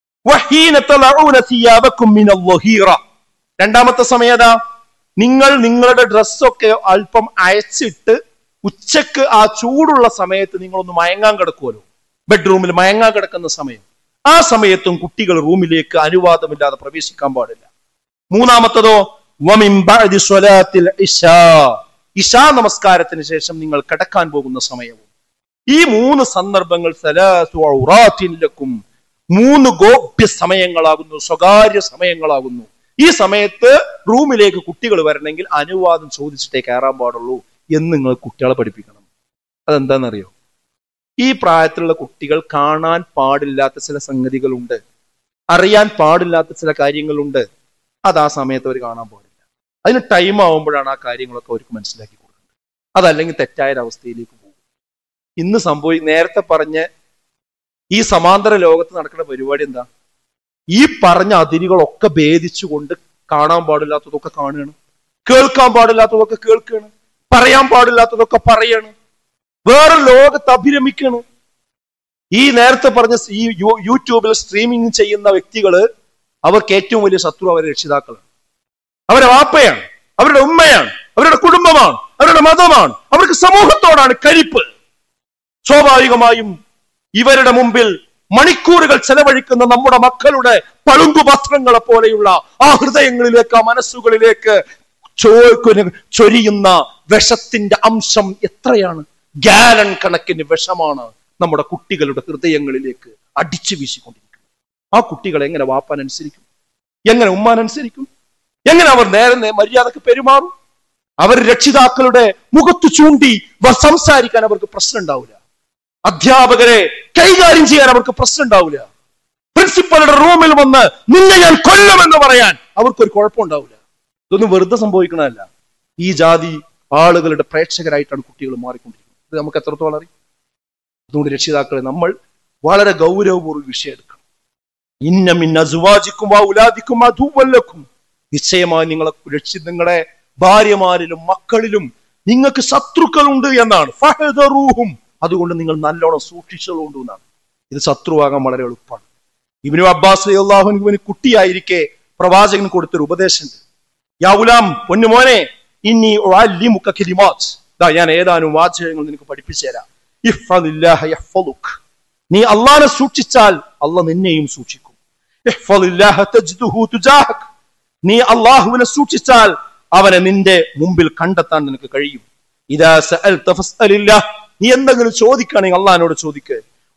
രണ്ടാമത്തെ സമയത നിങ്ങൾ നിങ്ങളുടെ ഡ്രസ്സൊക്കെ അല്പം അയച്ചിട്ട് ഉച്ചക്ക് ആ ചൂടുള്ള സമയത്ത് നിങ്ങളൊന്ന് മയങ്ങാൻ കിടക്കുമല്ലോ ബെഡ്റൂമിൽ മയങ്ങാൻ കിടക്കുന്ന സമയം ആ സമയത്തും കുട്ടികൾ റൂമിലേക്ക് അനുവാദമില്ലാതെ പ്രവേശിക്കാൻ പാടില്ല മൂന്നാമത്തതോ ഇഷാ നമസ്കാരത്തിന് ശേഷം നിങ്ങൾ കിടക്കാൻ പോകുന്ന സമയവും ഈ മൂന്ന് സന്ദർഭങ്ങൾ സലാസും മൂന്ന് ഗോപ്യ സമയങ്ങളാകുന്നു സ്വകാര്യ സമയങ്ങളാകുന്നു ഈ സമയത്ത് റൂമിലേക്ക് കുട്ടികൾ വരണമെങ്കിൽ അനുവാദം ചോദിച്ചിട്ടേ കയറാൻ പാടുള്ളൂ എന്ന് നിങ്ങൾ കുട്ടികളെ പഠിപ്പിക്കണം അതെന്താണെന്നറിയോ ഈ പ്രായത്തിലുള്ള കുട്ടികൾ കാണാൻ പാടില്ലാത്ത ചില സംഗതികളുണ്ട് അറിയാൻ പാടില്ലാത്ത ചില കാര്യങ്ങളുണ്ട് അത് ആ സമയത്ത് അവർ കാണാൻ പാടില്ല അതിന് ടൈം ആവുമ്പോഴാണ് ആ കാര്യങ്ങളൊക്കെ അവർക്ക് മനസ്സിലാക്കി കൊടുക്കുന്നത് അതല്ലെങ്കിൽ തെറ്റായ ഒരവസ്ഥയിലേക്ക് പോകും ഇന്ന് സംഭവി നേരത്തെ പറഞ്ഞ ഈ സമാന്തര ലോകത്ത് നടക്കുന്ന പരിപാടി എന്താ ഈ പറഞ്ഞ അതിരുകളൊക്കെ ഭേദിച്ചുകൊണ്ട് കാണാൻ പാടില്ലാത്തതൊക്കെ കാണുകയാണ് കേൾക്കാൻ പാടില്ലാത്തതൊക്കെ കേൾക്കുകയാണ് പറയാൻ പാടില്ലാത്തതൊക്കെ പറയാണ് വേറെ ലോകത്ത് അഭിരമിക്കണം ഈ നേരത്തെ പറഞ്ഞ ഈ യൂട്യൂബിൽ സ്ട്രീമിംഗ് ചെയ്യുന്ന വ്യക്തികള് അവർക്ക് ഏറ്റവും വലിയ ശത്രു അവരുടെ രക്ഷിതാക്കളാണ് അവരുടെ വാപ്പയാണ് അവരുടെ ഉമ്മയാണ് അവരുടെ കുടുംബമാണ് അവരുടെ മതമാണ് അവർക്ക് സമൂഹത്തോടാണ് കരിപ്പ് സ്വാഭാവികമായും ഇവരുടെ മുമ്പിൽ മണിക്കൂറുകൾ ചെലവഴിക്കുന്ന നമ്മുടെ മക്കളുടെ പളുങ്കു വസ്ത്രങ്ങളെ പോലെയുള്ള ആ ഹൃദയങ്ങളിലേക്ക് ആ മനസ്സുകളിലേക്ക് ചൊരിയുന്ന വിഷത്തിന്റെ അംശം എത്രയാണ് ഗാലൻ കണക്കിന് വിഷമാണ് നമ്മുടെ കുട്ടികളുടെ ഹൃദയങ്ങളിലേക്ക് അടിച്ചു വീശിക്കൊണ്ടിരിക്കുന്നത് ആ കുട്ടികൾ എങ്ങനെ വാപ്പാൻ അനുസരിക്കും എങ്ങനെ ഉമ്മാൻ അനുസരിക്കും എങ്ങനെ അവർ നേരെ മര്യാദക്ക് പെരുമാറും അവർ രക്ഷിതാക്കളുടെ മുഖത്ത് ചൂണ്ടി സംസാരിക്കാൻ അവർക്ക് പ്രശ്നം ഉണ്ടാവില്ല അധ്യാപകരെ കൈകാര്യം ചെയ്യാൻ അവർക്ക് പ്രശ്നം ഉണ്ടാവില്ല പ്രിൻസിപ്പലുടെ റൂമിൽ വന്ന് നിന്നെ ഞാൻ കൊല്ലുമെന്ന് പറയാൻ അവർക്കൊരു കുഴപ്പമുണ്ടാവില്ല ഇതൊന്നും വെറുതെ സംഭവിക്കണമല്ല ഈ ജാതി ആളുകളുടെ പ്രേക്ഷകരായിട്ടാണ് കുട്ടികൾ മാറിക്കൊണ്ടിരിക്കുന്നത് ഇത് നമുക്ക് എത്രത്തോളം അറിയും അതുകൊണ്ട് രക്ഷിതാക്കളെ നമ്മൾ വളരെ ഗൗരവപൂർവ്വം വിഷയം എടുക്കണം ഇന്ന മിന്ന സുവാജിക്കും ആ ഉലാദിക്കും അതുവല്ലക്കും നിശ്ചയമായി നിങ്ങളെ രക്ഷി നിങ്ങളുടെ ഭാര്യമാരിലും മക്കളിലും നിങ്ങൾക്ക് ശത്രുക്കളുണ്ട് എന്നാണ് ഫഹദറൂഹും അതുകൊണ്ട് നിങ്ങൾ നല്ലോണം സൂക്ഷിച്ചതുകൊണ്ട് എന്നാണ് ഇത് ശത്രുവാകാൻ വളരെ എളുപ്പമാണ് ഇബിനു അബ്ബാസ് അള്ളാഹുവിന് കുട്ടിയായിരിക്കെ പ്രവാചകൻ കൊടുത്തൊരു ഉപദേശമുണ്ട് യാവുലാം പൊന്നുമോനെ ഇനി ഞാൻ ഏതാനും വാചകങ്ങൾ നിനക്ക് പഠിപ്പിച്ചു തരാം നീ അള്ളാനെ സൂക്ഷിച്ചാൽ അള്ള നിന്നെയും സൂക്ഷിക്കും നീ അള്ളാഹുവിനെ സൂക്ഷിച്ചാൽ അവനെ നിന്റെ മുമ്പിൽ കണ്ടെത്താൻ നിനക്ക് കഴിയും ഇതാ നീ എന്തെങ്കിലും ചോദിക്കുകയാണെങ്കിൽ അള്ളഹാനോട് ചോദിക്ക്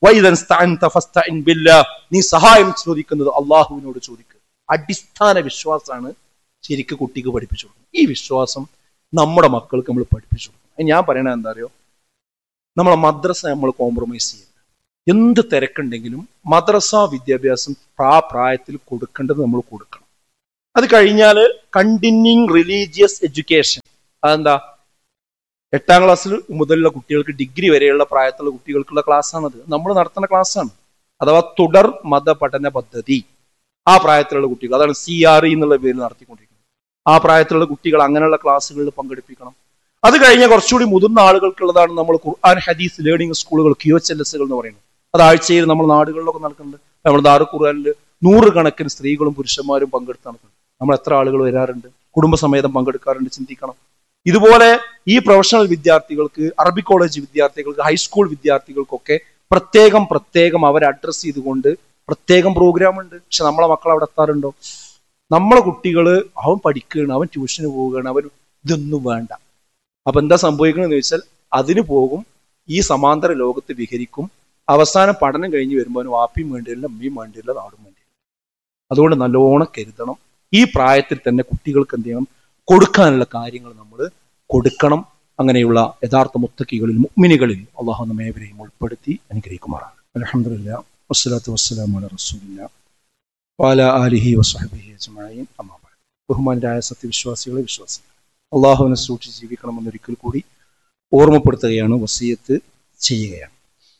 നീ സഹായം ചോദിക്കുന്നത് അള്ളാഹുവിനോട് ചോദിക്കുക അടിസ്ഥാന വിശ്വാസമാണ് ശരിക്കും കുട്ടിക്ക് പഠിപ്പിച്ചു കൊടുക്കുന്നത് ഈ വിശ്വാസം നമ്മുടെ മക്കൾക്ക് നമ്മൾ പഠിപ്പിച്ചു കൊടുക്കണം ഞാൻ പറയണത് എന്താ അറിയോ നമ്മളെ മദ്രസ നമ്മൾ കോംപ്രമൈസ് ചെയ്യരുത് എന്ത് തിരക്കുണ്ടെങ്കിലും മദ്രസ വിദ്യാഭ്യാസം ആ പ്രായത്തിൽ കൊടുക്കേണ്ടത് നമ്മൾ കൊടുക്കണം അത് കഴിഞ്ഞാൽ കണ്ടിന്യൂങ് റിലീജിയസ് എഡ്യൂക്കേഷൻ അതെന്താ എട്ടാം ക്ലാസ്സിൽ മുതലുള്ള കുട്ടികൾക്ക് ഡിഗ്രി വരെയുള്ള പ്രായത്തിലുള്ള കുട്ടികൾക്കുള്ള ക്ലാസ്സാണത് നമ്മൾ നടത്തുന്ന ക്ലാസ്സാണ് അഥവാ തുടർ മതപഠന പദ്ധതി ആ പ്രായത്തിലുള്ള കുട്ടികൾ അതാണ് സി ആർ ഇ എന്നുള്ള പേര് നടത്തിക്കൊണ്ടിരിക്കുന്നത് ആ പ്രായത്തിലുള്ള കുട്ടികൾ അങ്ങനെയുള്ള ക്ലാസ്സുകളിൽ പങ്കെടുപ്പിക്കണം അത് കഴിഞ്ഞ കുറച്ചുകൂടി മുതിർന്ന ആളുകൾക്കുള്ളതാണ് നമ്മൾ ഖുർആൻ ഹദീസ് ലേണിംഗ് സ്കൂളുകൾ ക്യു എച്ച് എൽ എസ്സുകൾ എന്ന് പറയുന്നത് അത് ആഴ്ചയിൽ നമ്മൾ നാടുകളിലൊക്കെ നടക്കുന്നുണ്ട് നമ്മുടെ ദാറു ഖുർആനിൽ നൂറുകണക്കിന് സ്ത്രീകളും പുരുഷന്മാരും പങ്കെടുത്ത് നടക്കുന്നുണ്ട് നമ്മൾ എത്ര ആളുകൾ വരാറുണ്ട് കുടുംബസമേതം പങ്കെടുക്കാറുണ്ട് ചിന്തിക്കണം ഇതുപോലെ ഈ പ്രൊഫഷണൽ വിദ്യാർത്ഥികൾക്ക് അറബി കോളേജ് വിദ്യാർത്ഥികൾക്ക് ഹൈസ്കൂൾ വിദ്യാർത്ഥികൾക്കൊക്കെ പ്രത്യേകം പ്രത്യേകം അവരെ അഡ്രസ്സ് ചെയ്തുകൊണ്ട് പ്രത്യേകം പ്രോഗ്രാം ഉണ്ട് പക്ഷെ നമ്മളെ മക്കൾ അവിടെ എത്താറുണ്ടോ നമ്മളെ കുട്ടികള് അവൻ പഠിക്കുകയാണ് അവൻ ട്യൂഷന് പോവുകയാണ് അവൻ ഇതൊന്നും വേണ്ട അപ്പൊ എന്താ സംഭവിക്കണമെന്ന് ചോദിച്ചാൽ അതിന് പോകും ഈ സമാന്തര ലോകത്ത് വിഹരിക്കും അവസാനം പഠനം കഴിഞ്ഞ് വരുമ്പോൾ വാപ്പിയും വേണ്ടിയില്ല അമ്മയും വേണ്ടിയില്ല നാടും വേണ്ടിയില്ല അതുകൊണ്ട് നല്ലോണം കരുതണം ഈ പ്രായത്തിൽ തന്നെ കുട്ടികൾക്ക് എന്ത് ചെയ്യണം കൊടുക്കാനുള്ള കാര്യങ്ങൾ നമ്മൾ കൊടുക്കണം അങ്ങനെയുള്ള യഥാർത്ഥ മുത്തക്കികളിൽ മുഗ്മിനികളിൽ അള്ളാഹു നമ്മേവരെയും ഉൾപ്പെടുത്തി അനുഗ്രഹിക്കുമാറാണ് അലഹമില്ല വസ്സലാത്തു വസ്സലാം അല റസൂലില്ല വാല ആലിഹി വസ്ഹബിഹി അജ്മഈൻ അമ്മാ ബഅദ് ബഹുമാനരായ സത്യവിശ്വാസികളെ വിശ്വാസികൾ അള്ളാഹുവിനെ സൂക്ഷിച്ച് ജീവിക്കണമെന്നൊരിക്കൽ കൂടി ഓർമ്മപ്പെടുത്തുകയാണ് വസീയത്ത് ചെയ്യുകയാണ്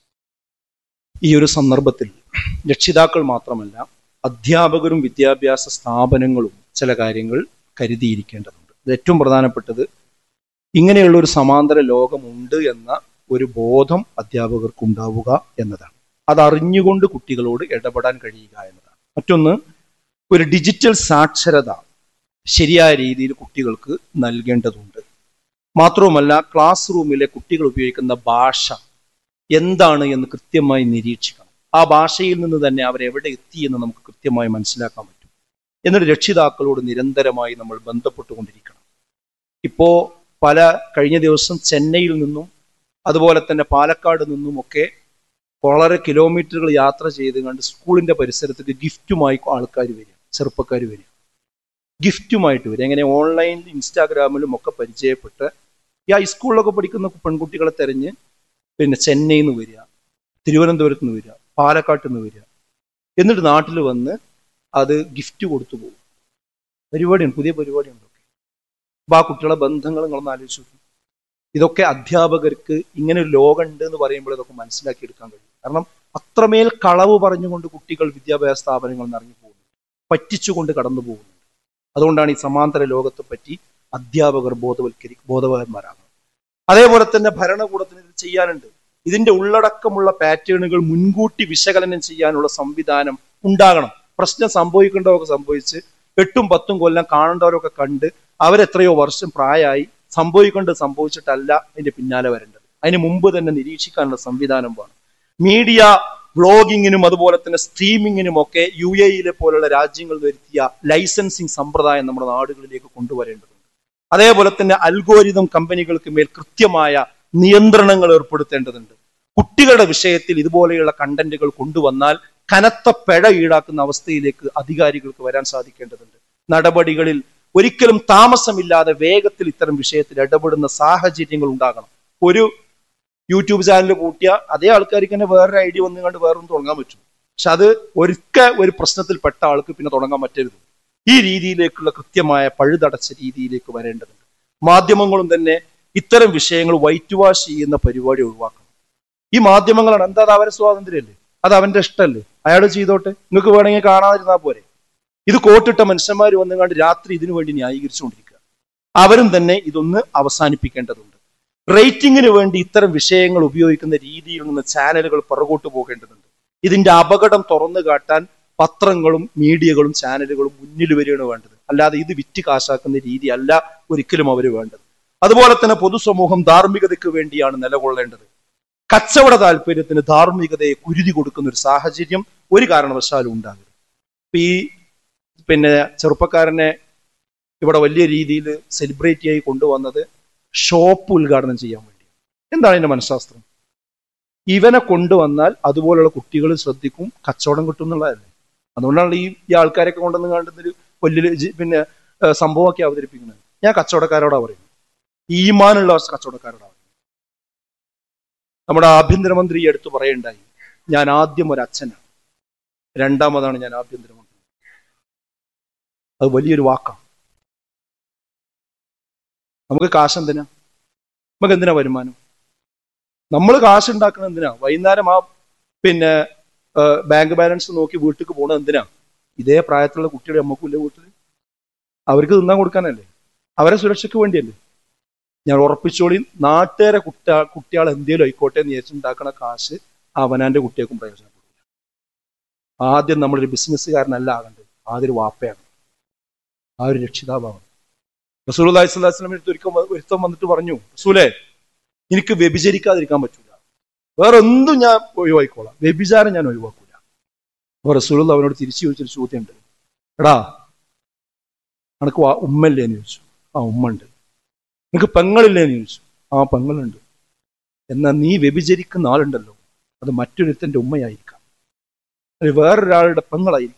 ഈ ഒരു സന്ദർഭത്തിൽ രക്ഷിതാക്കൾ മാത്രമല്ല അധ്യാപകരും വിദ്യാഭ്യാസ സ്ഥാപനങ്ങളും ചില കാര്യങ്ങൾ കരുതിയിരിക്കേണ്ടതുണ്ട് ഇത് ഏറ്റവും പ്രധാനപ്പെട്ടത് ഇങ്ങനെയുള്ള ഒരു സമാന്തര ലോകമുണ്ട് എന്ന ഒരു ബോധം അധ്യാപകർക്ക് ഉണ്ടാവുക എന്നതാണ് അതറിഞ്ഞുകൊണ്ട് കുട്ടികളോട് ഇടപെടാൻ കഴിയുക എന്നതാണ് മറ്റൊന്ന് ഒരു ഡിജിറ്റൽ സാക്ഷരത ശരിയായ രീതിയിൽ കുട്ടികൾക്ക് നൽകേണ്ടതുണ്ട് മാത്രവുമല്ല ക്ലാസ് റൂമിലെ കുട്ടികൾ ഉപയോഗിക്കുന്ന ഭാഷ എന്താണ് എന്ന് കൃത്യമായി നിരീക്ഷിക്കണം ആ ഭാഷയിൽ നിന്ന് തന്നെ അവരെവിടെ എത്തി എന്ന് നമുക്ക് കൃത്യമായി മനസ്സിലാക്കാൻ പറ്റും എന്നിട്ട് രക്ഷിതാക്കളോട് നിരന്തരമായി നമ്മൾ ബന്ധപ്പെട്ടുകൊണ്ടിരിക്കണം ഇപ്പോ പല കഴിഞ്ഞ ദിവസം ചെന്നൈയിൽ നിന്നും അതുപോലെ തന്നെ പാലക്കാട് നിന്നും ഒക്കെ വളരെ കിലോമീറ്ററുകൾ യാത്ര ചെയ്ത് കണ്ട് സ്കൂളിന്റെ പരിസരത്തേക്ക് ഗിഫ്റ്റുമായി ആൾക്കാർ വരിക ചെറുപ്പക്കാർ വരിക ഗിഫ്റ്റുമായിട്ട് വരിക എങ്ങനെ ഓൺലൈനിൽ ഇൻസ്റ്റാഗ്രാമിലും ഒക്കെ പരിചയപ്പെട്ട് ഈ ഹൈസ്കൂളിലൊക്കെ പഠിക്കുന്ന പെൺകുട്ടികളെ തെരഞ്ഞ് പിന്നെ ചെന്നൈയിൽ നിന്ന് വരിക തിരുവനന്തപുരത്ത് നിന്ന് വരിക പാലക്കാട്ട് നിന്ന് വരിക എന്നിട്ട് നാട്ടിൽ വന്ന് അത് ഗിഫ്റ്റ് കൊടുത്തു പോകും പരിപാടിയാണ് പുതിയ പരിപാടിയാണ് ഇതൊക്കെ അപ്പൊ ആ കുട്ടികളെ ബന്ധങ്ങൾ നിങ്ങളൊന്ന് ആലോചിച്ച് നോക്കും ഇതൊക്കെ അധ്യാപകർക്ക് ഇങ്ങനെ ഒരു ലോകമുണ്ട് എന്ന് പറയുമ്പോൾ ഇതൊക്കെ മനസ്സിലാക്കിയെടുക്കാൻ കഴിയും കാരണം അത്രമേൽ കളവ് പറഞ്ഞുകൊണ്ട് കുട്ടികൾ വിദ്യാഭ്യാസ സ്ഥാപനങ്ങളിൽ നിന്ന് ഇറങ്ങി പോകുന്നു പറ്റിച്ചുകൊണ്ട് കടന്നു പോകുന്നു അതുകൊണ്ടാണ് ഈ സമാന്തര ലോകത്തെ പറ്റി അധ്യാപകർ ബോധവൽക്കരി ബോധവാന്മാരാകണം അതേപോലെ തന്നെ ഭരണകൂടത്തിന് ഇത് ചെയ്യാനുണ്ട് ഇതിന്റെ ഉള്ളടക്കമുള്ള പാറ്റേണുകൾ മുൻകൂട്ടി വിശകലനം ചെയ്യാനുള്ള സംവിധാനം ഉണ്ടാകണം പ്രശ്നം സംഭവിക്കേണ്ടതൊക്കെ സംഭവിച്ച് എട്ടും പത്തും കൊല്ലം കാണേണ്ടവരൊക്കെ കണ്ട് അവരെത്രയോ വർഷം പ്രായമായി സംഭവിക്കേണ്ടത് സംഭവിച്ചിട്ടല്ല അതിന്റെ പിന്നാലെ വരേണ്ടത് അതിന് മുമ്പ് തന്നെ നിരീക്ഷിക്കാനുള്ള സംവിധാനം വേണം മീഡിയ വ്ളോഗിങ്ങിനും അതുപോലെ തന്നെ സ്ട്രീമിങ്ങിനും ഒക്കെ യു എയിലെ പോലുള്ള രാജ്യങ്ങൾ വരുത്തിയ ലൈസൻസിങ് സമ്പ്രദായം നമ്മുടെ നാടുകളിലേക്ക് കൊണ്ടുവരേണ്ടതുണ്ട് അതേപോലെ തന്നെ അൽഗോരിതം കമ്പനികൾക്ക് മേൽ കൃത്യമായ നിയന്ത്രണങ്ങൾ ഏർപ്പെടുത്തേണ്ടതുണ്ട് കുട്ടികളുടെ വിഷയത്തിൽ ഇതുപോലെയുള്ള കണ്ടന്റുകൾ കൊണ്ടുവന്നാൽ കനത്ത പിഴ ഈടാക്കുന്ന അവസ്ഥയിലേക്ക് അധികാരികൾക്ക് വരാൻ സാധിക്കേണ്ടതുണ്ട് നടപടികളിൽ ഒരിക്കലും താമസമില്ലാതെ വേഗത്തിൽ ഇത്തരം വിഷയത്തിൽ ഇടപെടുന്ന സാഹചര്യങ്ങൾ ഉണ്ടാകണം ഒരു യൂട്യൂബ് ചാനൽ കൂട്ടിയ അതേ ആൾക്കാർക്ക് തന്നെ വേറൊരു ഐഡിയ വന്നു കണ്ട് വേറൊന്നും തുടങ്ങാൻ പറ്റും പക്ഷെ അത് ഒരിക്കൽ ഒരു പ്രശ്നത്തിൽപ്പെട്ട ആൾക്ക് പിന്നെ തുടങ്ങാൻ പറ്റരുത് ഈ രീതിയിലേക്കുള്ള കൃത്യമായ പഴുതടച്ച രീതിയിലേക്ക് വരേണ്ടതുണ്ട് മാധ്യമങ്ങളും തന്നെ ഇത്തരം വിഷയങ്ങൾ വൈറ്റ് വാഷ് ചെയ്യുന്ന പരിപാടി ഒഴിവാക്കണം ഈ മാധ്യമങ്ങളാണ് എന്താ അത് അവരെ സ്വാതന്ത്ര്യമല്ലേ അത് അവന്റെ ഇഷ്ടമല്ലേ അയാൾ ചെയ്തോട്ടെ നിങ്ങൾക്ക് വേണമെങ്കിൽ കാണാതിരുന്നാൽ പോരെ ഇത് കോട്ടിട്ട മനുഷ്യന്മാർ വന്നുകൊണ്ട് രാത്രി ഇതിനു വേണ്ടി ന്യായീകരിച്ചുകൊണ്ടിരിക്കുക അവരും തന്നെ ഇതൊന്ന് അവസാനിപ്പിക്കേണ്ടതുണ്ട് റേറ്റിംഗിന് വേണ്ടി ഇത്തരം വിഷയങ്ങൾ ഉപയോഗിക്കുന്ന രീതിയിൽ നിന്ന് ചാനലുകൾ പുറകോട്ട് പോകേണ്ടതുണ്ട് ഇതിന്റെ അപകടം തുറന്നു കാട്ടാൻ പത്രങ്ങളും മീഡിയകളും ചാനലുകളും മുന്നിൽ വരികയാണ് വേണ്ടത് അല്ലാതെ ഇത് വിറ്റ് കാശാക്കുന്ന രീതി അല്ല ഒരിക്കലും അവർ വേണ്ടത് അതുപോലെ തന്നെ പൊതുസമൂഹം ധാർമ്മികതയ്ക്ക് വേണ്ടിയാണ് നിലകൊള്ളേണ്ടത് കച്ചവട താല്പര്യത്തിന് ധാർമ്മികതയെ കുരുതി കൊടുക്കുന്ന ഒരു സാഹചര്യം ഒരു കാരണവശാലും ഉണ്ടാകരുത് ഇപ്പൊ ഈ പിന്നെ ചെറുപ്പക്കാരനെ ഇവിടെ വലിയ രീതിയിൽ സെലിബ്രേറ്റ് ആയി കൊണ്ടുവന്നത് ഷോപ്പ് ഉദ്ഘാടനം ചെയ്യാൻ വേണ്ടി എന്താണ് ഇതിന്റെ മനഃശാസ്ത്രം ഇവനെ കൊണ്ടുവന്നാൽ അതുപോലുള്ള കുട്ടികൾ ശ്രദ്ധിക്കും കച്ചവടം കിട്ടും എന്നുള്ളതല്ലേ അതുകൊണ്ടാണ് ഈ ഈ ആൾക്കാരൊക്കെ കൊണ്ടുവന്ന് കണ്ടുന്നൊരു വലിയ ജി- പിന്നെ ഏഹ് സംഭവമൊക്കെ അവതരിപ്പിക്കുന്നത് ഞാൻ കച്ചവടക്കാരോടാ പറയുന്നത് ഈമാനുള്ള കച്ചവടക്കാരോടാ പറയുന്നത് നമ്മുടെ ആഭ്യന്തരമന്ത്രി ഈ അടുത്ത് പറയുണ്ടായി ഞാൻ ആദ്യം ഒരു അച്ഛനാണ് രണ്ടാമതാണ് ഞാൻ ആഭ്യന്തരമന്ത്രി അത് വലിയൊരു വാക്കാണ് നമുക്ക് കാശ് എന്തിനാ നമുക്ക് എന്തിനാ വരുമാനം നമ്മൾ കാശ് ഉണ്ടാക്കുന്നത് എന്തിനാ വൈകുന്നേരം ആ പിന്നെ ഏഹ്, ബാങ്ക് ബാലൻസ് നോക്കി വീട്ടിലേക്ക് പോകണത് എന്തിനാ ഇതേ പ്രായത്തിലുള്ള കുട്ടികളെ നമുക്കില്ല വീട്ടിൽ അവർക്ക് തിന്നാൻ കൊടുക്കാനല്ലേ അവരെ സുരക്ഷയ്ക്ക് വേണ്ടിയല്ലേ ഞാൻ ഉറപ്പിച്ചോളി നാട്ടുകാരെ കുട്ട കുട്ടികൾ എന്തേലും ആയിക്കോട്ടെ എന്ന് വിചാരിച്ചുണ്ടാക്കണ കാശ് അവനാന്റെ കുട്ടികൾക്കും പ്രയോജനപ്പെടും ആദ്യം നമ്മളൊരു ബിസിനസ്സുകാരനല്ല ആകേണ്ടത് ആദ്യം ഒരു വാപ്പയാണ് ആ ഒരു രക്ഷിതാവാണ് റസൂൽ അലൈഹി സ്വലാസ്ലം ഒരിക്കൽ ഒരുത്തം വന്നിട്ട് പറഞ്ഞു റസൂലെ എനിക്ക് വ്യഭിചരിക്കാതിരിക്കാൻ പറ്റൂല വേറെ എന്തും ഞാൻ ഒഴിവാക്കിക്കോളാം വ്യഭിചാരം ഞാൻ ഒഴിവാക്കൂല അപ്പൊ റസൂൽ അവനോട് തിരിച്ചു ചോദിച്ചൊരു ചോദ്യമുണ്ട് എടാ നിനക്ക് വാ- ഉമ്മല്ലേന്ന് ചോദിച്ചു ആ ഉമ്മ ഉണ്ട് നിനക്ക് പെങ്ങളില്ലേന്ന് ചോദിച്ചു ആ പെങ്ങളുണ്ട് എന്നാൽ നീ വ്യഭിചരിക്കുന്ന ആളുണ്ടല്ലോ അത് മറ്റൊരുത്തന്റെ ഉമ്മയായിരിക്കാം അത് വേറൊരാളുടെ പെങ്ങളായിരിക്കാം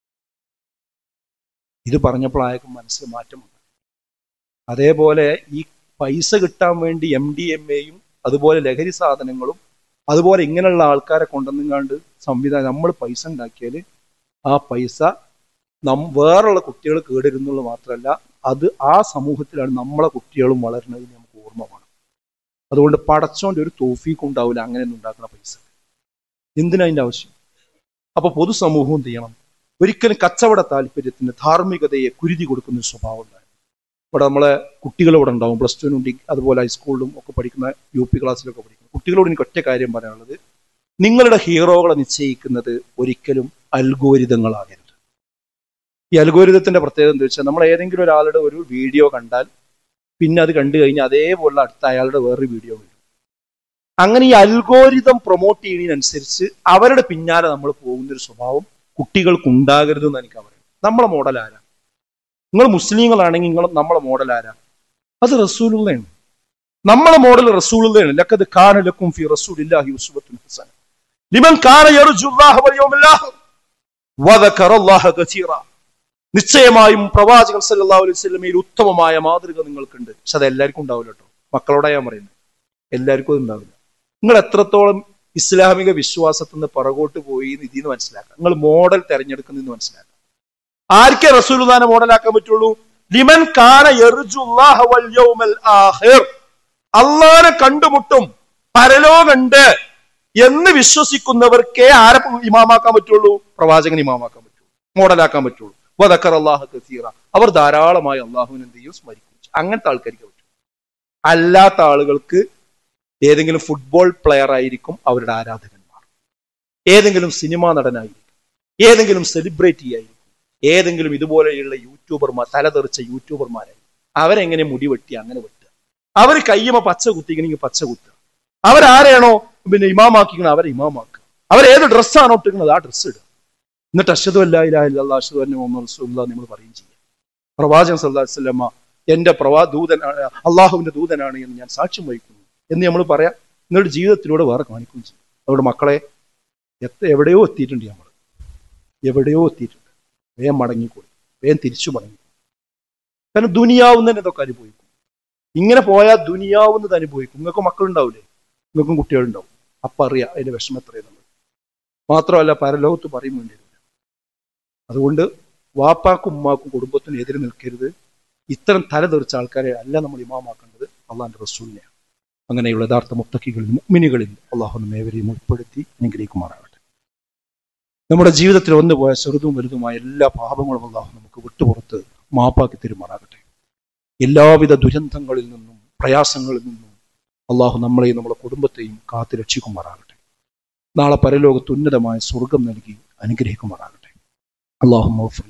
ഇത് പറഞ്ഞപ്പോൾ അയാൾക്ക് മനസ്സിൽ മാറ്റം വന്നു അതേപോലെ ഈ പൈസ കിട്ടാൻ വേണ്ടി എം ഡി എം എയും അതുപോലെ ലഹരി സാധനങ്ങളും അതുപോലെ ഇങ്ങനെയുള്ള ആൾക്കാരെ കൊണ്ടുവന്നുങ്ങാണ്ട് സംവിധാനം നമ്മൾ പൈസ ഉണ്ടാക്കിയാൽ ആ പൈസ നം വേറുള്ള കുട്ടികൾ കേടരുന്നുള്ളത് മാത്രമല്ല അത് ആ സമൂഹത്തിലാണ് നമ്മളെ കുട്ടികളും വളരുന്നത് എന്ന് നമുക്ക് ഓർമ്മ വേണം അതുകൊണ്ട് പടച്ചോന്റെ ഒരു തോഫീക്ക് ഉണ്ടാവില്ല അങ്ങനെയൊന്നും ഉണ്ടാക്കുന്ന പൈസ എന്തിനാ അതിന്റെ ആവശ്യം അപ്പൊ പൊതുസമൂഹവും എന്ത് ചെയ്യണം ഒരിക്കലും കച്ചവട താല്പര്യത്തിന് ധാർമ്മികതയെ കുരുതി കൊടുക്കുന്ന ഒരു സ്വഭാവം ഉണ്ടായിരുന്നു ഇവിടെ നമ്മളെ കുട്ടികൾ ഇവിടെ ഉണ്ടാവും പ്ലസ് ടുവിനും ഡി അതുപോലെ ഹൈസ്കൂളിലും ഒക്കെ പഠിക്കുന്ന യു പി ക്ലാസ്സിലൊക്കെ പഠിക്കുന്ന കുട്ടികളോട് എനിക്ക് ഒറ്റ കാര്യം പറയാനുള്ളത് നിങ്ങളുടെ ഹീറോകളെ നിശ്ചയിക്കുന്നത് ഒരിക്കലും അൽഗോരിതങ്ങളാകരുത് ഈ അൽഗോരിതത്തിന്റെ പ്രത്യേകത എന്താ വെച്ചാൽ നമ്മൾ ഏതെങ്കിലും ഒരാളുടെ ഒരു വീഡിയോ കണ്ടാൽ പിന്നെ അത് കണ്ടു കഴിഞ്ഞാൽ അതേപോലെ അടുത്ത അയാളുടെ വേറൊരു വീഡിയോ വരും അങ്ങനെ ഈ അൽഗോരിതം പ്രൊമോട്ട് ചെയ്യുന്നതിനനുസരിച്ച് അവരുടെ പിന്നാലെ നമ്മൾ പോകുന്ന ഒരു സ്വഭാവം കുട്ടികൾക്ക് ഉണ്ടാകരുതെന്ന് എനിക്ക് പറയാം നമ്മളെ മോഡൽ ആരാ നിങ്ങൾ മുസ്ലിങ്ങളാണെങ്കിൽ നിങ്ങൾ നമ്മളെ മോഡൽ ആരാ അത് റസൂലുള്ളയാണ് നമ്മളെ മോഡൽ റസൂലുള്ളയാണ് ലക്കത് കാനലക്കും ഫി റസൂലില്ലാഹി ഉസ്വത്തുൻ ഹസന ലിമൻ കാന യർജുല്ലാഹ വൽ യൗമൽ ആഖിർ വദക്കറല്ലാഹ കസീറ നിശ്ചയമായും പ്രവാചകൻ സല്ലല്ലാഹു അലൈഹി വസല്ലമയിൽ ഉത്തമമായ മാതൃക നിങ്ങൾക്കുണ്ട് പക്ഷെ അത് എല്ലാവർക്കും ഉണ്ടാവില്ല കേട്ടോ മക്കളോടാ ഞാൻ പറയുന്നത് എല്ലാവർക്കും അത് ഉണ്ടാവില്ല നിങ്ങൾ എത്രത്തോളം ഇസ്ലാമിക വിശ്വാസത്തിൽ നിന്ന് പുറകോട്ട് പോയി എന്ന് ഇതിന്ന് മനസ്സിലാക്കാം നിങ്ങൾ മോഡൽ തെരഞ്ഞെടുക്കുന്നതെന്ന് മനസ്സിലാക്കാം ആർക്കേ റസൂലുദാനെ മോഡലാക്കാൻ പറ്റുള്ളൂ ലിമൻ കാന യർജുല്ലാഹ വൽ യൗമൽ ആഖിർ അള്ളാനെ കണ്ടുമുട്ടും പരലോകണ്ട് എന്ന് വിശ്വസിക്കുന്നവർക്കേ ആരെ ഇമാമാക്കാൻ പറ്റുള്ളൂ പ്രവാചകൻ ഇമാമാക്കാൻ പറ്റുള്ളൂ മോഡലാക്കാൻ പറ്റുള്ളൂ വദക്കർ അള്ളാഹു കസീറ അവർ ധാരാളമായി അള്ളാഹുവിനെ എന്ത് ചെയ്യും സ്മരിക്കും അങ്ങനത്തെ ആൾക്കാർക്ക് പറ്റും അല്ലാത്ത ആളുകൾക്ക് ഏതെങ്കിലും ഫുട്ബോൾ പ്ലെയർ ആയിരിക്കും അവരുടെ ആരാധകന്മാർ ഏതെങ്കിലും സിനിമാ നടനായിരിക്കും ഏതെങ്കിലും സെലിബ്രിറ്റി ആയിരിക്കും ഏതെങ്കിലും ഇതുപോലെയുള്ള യൂട്യൂബർമാർ തലതെറിച്ച യൂട്യൂബർമാരായി അവരെങ്ങനെ മുടി വെട്ടി അങ്ങനെ വെട്ടുക അവർ കയ്യമ പച്ച കുത്തിക്കണമെങ്കിൽ പച്ച കുത്തുക അവരാരെയാണോ പിന്നെ ഇമാമാക്കിക്കണത് അവരെ ഇമാമാക്കുക അവർ ഏത് ഡ്രസ്സാണോ ഇട്ടിരിക്കുന്നത് ആ ഡ്രസ്സ് ഇടുക എന്നിട്ട് അഷദു അല്ലാ ഇലാഹ ഇല്ലല്ലാ അഷദു അന്ന മുഹമ്മദ് റസൂലുള്ളാഹ് നമ്മൾ പറയും ചെയ്യുക പ്രവാചകൻ സല്ലല്ലാഹു അലൈഹി വസല്ലമ എന്റെ പ്രവാ ദൂതൻ അള്ളാഹുവിന്റെ ദൂതനാണ് എന്ന് ഞാൻ സാക്ഷ്യം വഹിക്കുന്നു എന്ന് നമ്മൾ പറയാം നിങ്ങളുടെ ജീവിതത്തിലൂടെ വേറെ കാണിക്കുകയും ചെയ്യും അതുകൊണ്ട് മക്കളെ എത്ര എവിടെയോ എത്തിയിട്ടുണ്ട് നമ്മൾ എവിടെയോ എത്തിയിട്ടുണ്ട് വേഗം മടങ്ങിക്കൂടി വേഗം തിരിച്ചു മടങ്ങി കാരണം ദുനിയാവുന്നതിന് ഇതൊക്കെ അനുഭവിക്കും ഇങ്ങനെ പോയാൽ ദുനിയാവുന്നത് അനുഭവിക്കും നിങ്ങൾക്ക് മക്കളുണ്ടാവില്ലേ നിങ്ങൾക്കും കുട്ടികളുണ്ടാവും അപ്പം അറിയാം അതിന്റെ വിഷമം എത്രയെന്നുള്ളത് മാത്രമല്ല പരലോകത്ത് പറയും വേണ്ടി വരില്ല അതുകൊണ്ട് വാപ്പാക്കും ഉമ്മാക്കും കുടുംബത്തിനും എതിരെ നിൽക്കരുത് ഇത്തരം തലതെറിച്ച ആൾക്കാരെ അല്ല നമ്മൾ ഇമാമാക്കേണ്ടത് അള്ളാഹിന്റെ റസൂലിനെയാണ് അങ്ങനെയുള്ള യഥാർത്ഥ മുത്തക്കികളിൽ മുഗ്മിനികളിൽ അള്ളാഹു നമ്മേവരെയും ഉൾപ്പെടുത്തി അനുഗ്രഹിക്കുമാറാകട്ടെ നമ്മുടെ ജീവിതത്തിൽ വന്നു പോയ ചെറുതും വലുതുമായ എല്ലാ പാപങ്ങളും അള്ളാഹു നമുക്ക് വിട്ടുപുറത്ത് മാപ്പാക്കി തരുമാറാകട്ടെ എല്ലാവിധ ദുരന്തങ്ങളിൽ നിന്നും പ്രയാസങ്ങളിൽ നിന്നും അള്ളാഹു നമ്മളെയും നമ്മുടെ കുടുംബത്തെയും കാത്തു രക്ഷിക്കുമാറാകട്ടെ നാളെ പരലോകത്ത് ഉന്നതമായ സ്വർഗം നൽകി അനുഗ്രഹിക്കുമാറാകട്ടെ അള്ളാഹു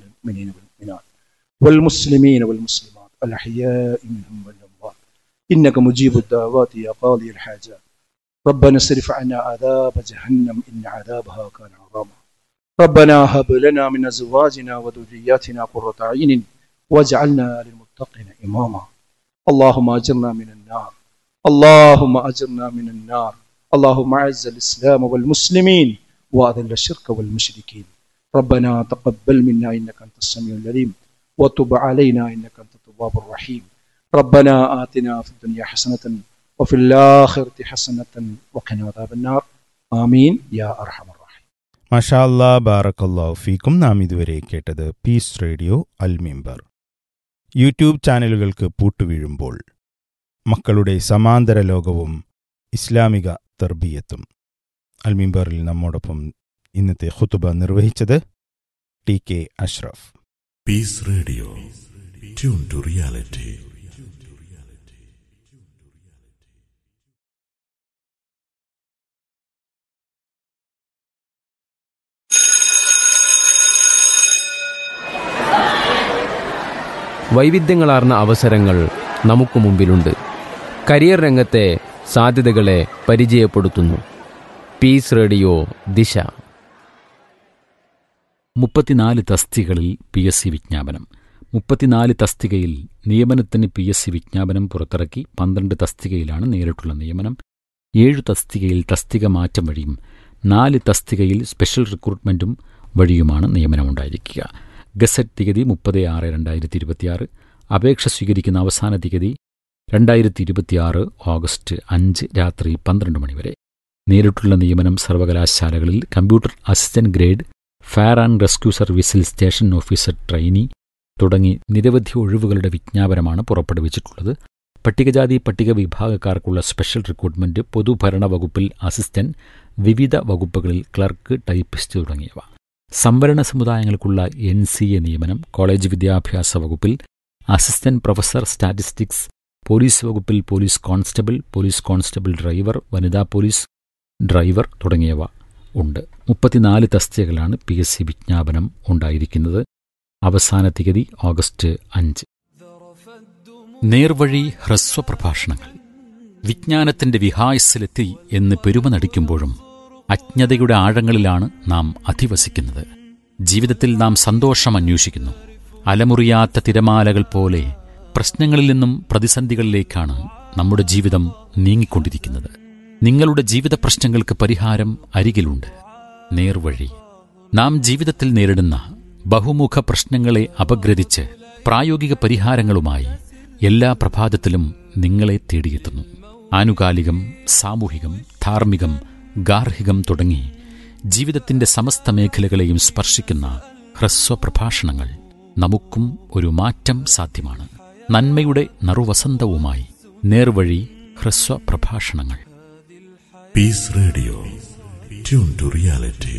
والمسلمين والمسلمات الأحياء منهم والأموات إنك مجيب الدعوات يا قاضي الحاجات ربنا اصرف عنا عذاب جهنم إن عذابها كان غراما ربنا هب لنا من أزواجنا وذرياتنا قرة أعين واجعلنا للمتقين إماما اللهم أجرنا من النار اللهم أجرنا من النار اللهم أعز الإسلام والمسلمين وأذل الشرك والمشركين ربنا تقبل منا إنك أنت السميع العليم وتب علينا إنك أنت التواب الرحيم ربنا آتنا في الدنيا حسنة وفي الآخرة حسنة وقنا عذاب النار آمين يا أرحم الراحمين മഷാ അല്ലാ ബാറക്കല്ലാഹു ഫീക്കും നാം ഇതുവരെ കേട്ടത് പീസ് റേഡിയോ അൽമിംബർ യൂട്യൂബ് ചാനലുകൾക്ക് പൂട്ടുവീഴുമ്പോൾ മക്കളുടെ സമാന്തര ലോകവും ഇസ്ലാമിക തർബീയത്തും അൽമിംബറിൽ നമ്മോടൊപ്പം ഇന്നത്തെ ഖുതുബ നിർവഹിച്ചത് T K Ashraf Peace Radio. Tune to reality. വൈവിധ്യങ്ങളാർന്ന അവസരങ്ങൾ നമുക്ക് മുമ്പിലുണ്ട് കരിയർ രംഗത്തെ സാധ്യതകളെ പരിചയപ്പെടുത്തുന്നു പീസ് റേഡിയോ ദിശ മുപ്പത്തിനാല് തസ്തികളിൽ പി എസ് സി വിജ്ഞാപനം മുപ്പത്തിനാല് തസ്തികയിൽ നിയമനത്തിന് പി എസ് സി വിജ്ഞാപനം പുറത്തിറക്കി പന്ത്രണ്ട് തസ്തികയിലാണ് നേരിട്ടുള്ള നിയമനം ഏഴു തസ്തികയിൽ തസ്തിക മാറ്റം വഴിയും നാല് തസ്തികയിൽ സ്പെഷ്യൽ റിക്രൂട്ട്മെന്റും വഴിയുമാണ് നിയമനമുണ്ടായിരിക്കുക ഗസറ്റ് തീയതി മുപ്പത് ആറ് രണ്ടായിരത്തി ഇരുപത്തിയാറ് അപേക്ഷ സ്വീകരിക്കുന്ന അവസാന തീയതി രണ്ടായിരത്തി ഇരുപത്തിയാറ് ഓഗസ്റ്റ് അഞ്ച് രാത്രി പന്ത്രണ്ട് മണിവരെ നേരിട്ടുള്ള നിയമനം സർവകലാശാലകളിൽ computer assistant grade fire and rescue സർവീസിൽ സ്റ്റേഷൻ ഓഫീസർ ട്രെയിനി തുടങ്ങി നിരവധി ഒഴിവുകളുടെ വിജ്ഞാപനമാണ് പുറപ്പെടുവിച്ചിട്ടുള്ളത് പട്ടികജാതി പട്ടിക വിഭാഗക്കാർക്കുള്ള സ്പെഷ്യൽ റിക്രൂട്ട്മെന്റ് പൊതുഭരണ വകുപ്പിൽ അസിസ്റ്റന്റ് വിവിധ വകുപ്പുകളിൽ ക്ലർക്ക് ടൈപ്പിസ്റ്റ് തുടങ്ങിയവ സംവരണ സമുദായങ്ങൾക്കുള്ള എൻ സി എ നിയമനം കോളേജ് വിദ്യാഭ്യാസ വകുപ്പിൽ അസിസ്റ്റന്റ് പ്രൊഫസർ സ്റ്റാറ്റിസ്റ്റിക്സ് പോലീസ് വകുപ്പിൽ police constable police constable driver വനിതാ പോലീസ് ഡ്രൈവർ തുടങ്ങിയവ ഉണ്ട് മുപ്പത്തിനാല് തസ്തികകളാണ് പി എസ് സി വിജ്ഞാപനം ഉണ്ടായിരിക്കുന്നത് അവസാന തീയതി ഓഗസ്റ്റ് അഞ്ച് നേർവഴി ഹ്രസ്വ പ്രഭാഷണങ്ങൾ വിജ്ഞാനത്തിന്റെ വിഹായസിലെത്തി എന്ന് പെരുമ നടിക്കുമ്പോഴും അജ്ഞതയുടെ ആഴങ്ങളിലാണ് നാം അധിവസിക്കുന്നത് ജീവിതത്തിൽ നാം സന്തോഷം അന്വേഷിക്കുന്നു അലമുറിയാത്ത തിരമാലകൾ പോലെ പ്രശ്നങ്ങളിൽ നിന്നും പ്രതിസന്ധികളിലേക്കാണ് നമ്മുടെ ജീവിതം നീങ്ങിക്കൊണ്ടിരിക്കുന്നത് നിങ്ങളുടെ ജീവിത പ്രശ്നങ്ങൾക്ക് പരിഹാരം അരികിലുണ്ട് നേർവഴി നാം ജീവിതത്തിൽ നേരിടുന്ന ബഹുമുഖ പ്രശ്നങ്ങളെ അപഗ്രഥിച്ച് പ്രായോഗിക പരിഹാരങ്ങളുമായി എല്ലാ പ്രഭാതത്തിലും നിങ്ങളെ തേടിയെത്തുന്നു ആനുകാലികം സാമൂഹികം ധാർമ്മികം ഗാർഹികം തുടങ്ങി ജീവിതത്തിന്റെ സമസ്ത മേഖലകളെയും സ്പർശിക്കുന്ന ഹ്രസ്വ പ്രഭാഷണങ്ങൾ നമുക്കും ഒരു മാറ്റം സാധ്യമാണ് നന്മയുടെ നറുവസന്തവുമായി നേർവഴി ഹ്രസ്വ പ്രഭാഷണങ്ങൾ Peace Radio. Tune to reality.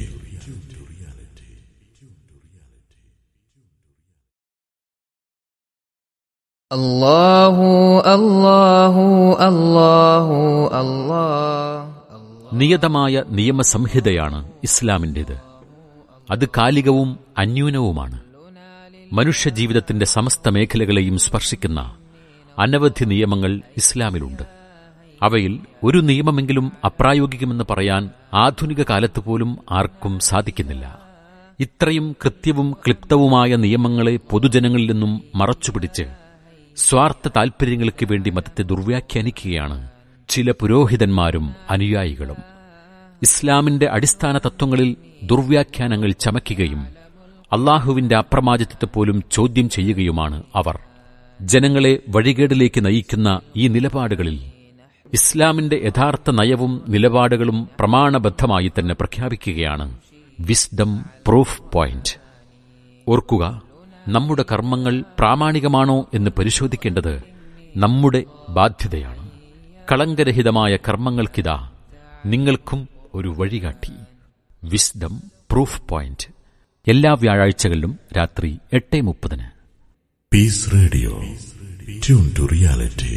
الله الله الله الله നിയതമായ നിയമസംഹിതയാണ് ഇസ്ലാമിൻ്റേത് അത് കാലികവും അന്യൂനവുമാണ് മനുഷ്യജീവിതത്തിന്റെ സമസ്ത മേഖലകളെയും സ്പർശിക്കുന്ന അനവധി നിയമങ്ങൾ ഇസ്ലാമിലുണ്ട് അവയിൽ ഒരു നിയമമെങ്കിലും അപ്രായോഗികമെന്ന് പറയാൻ ആധുനിക കാലത്ത് പോലും ആർക്കും സാധിക്കുന്നില്ല ഇത്രയും കൃത്യവും ക്ലിപ്തവുമായ നിയമങ്ങളെ പൊതുജനങ്ങളിൽ നിന്നും മറച്ചുപിടിച്ച് സ്വാർത്ഥ താൽപര്യങ്ങൾക്ക് വേണ്ടി മതത്തെ ദുർവ്യാഖ്യാനിക്കുകയാണ് ചില പുരോഹിതന്മാരും അനുയായികളും ഇസ്ലാമിന്റെ അടിസ്ഥാന തത്വങ്ങളിൽ ദുർവ്യാഖ്യാനങ്ങൾ ചമയ്ക്കുകയും അള്ളാഹുവിന്റെ അപ്രമാദിത്വത്തെ പോലും ചോദ്യം ചെയ്യുകയുമാണ് അവർ ജനങ്ങളെ വഴികേടിലേക്ക് നയിക്കുന്ന ഈ നിലപാടുകളിൽ ഇസ്ലാമിന്റെ യഥാർത്ഥ നയവും നിലപാടുകളും പ്രമാണബദ്ധമായി തന്നെ പ്രഖ്യാപിക്കുകയാണ് വിസ്ഡം പ്രൂഫ് പോയിന്റ് ഓർക്കുക നമ്മുടെ കർമ്മങ്ങൾ പ്രാമാണികമാണോ എന്ന് പരിശോധിക്കേണ്ടത് നമ്മുടെ ബാധ്യതയാണ് കളങ്കരഹിതമായ കർമ്മങ്ങൾക്കിതാ നിങ്ങൾക്കും ഒരു വഴികാട്ടി വിസ്ഡം പ്രൂഫ് പോയിന്റ് എല്ലാ വ്യാഴാഴ്ചകളിലും രാത്രി എട്ട് മുപ്പതിന് Peace Radio. Tune to reality.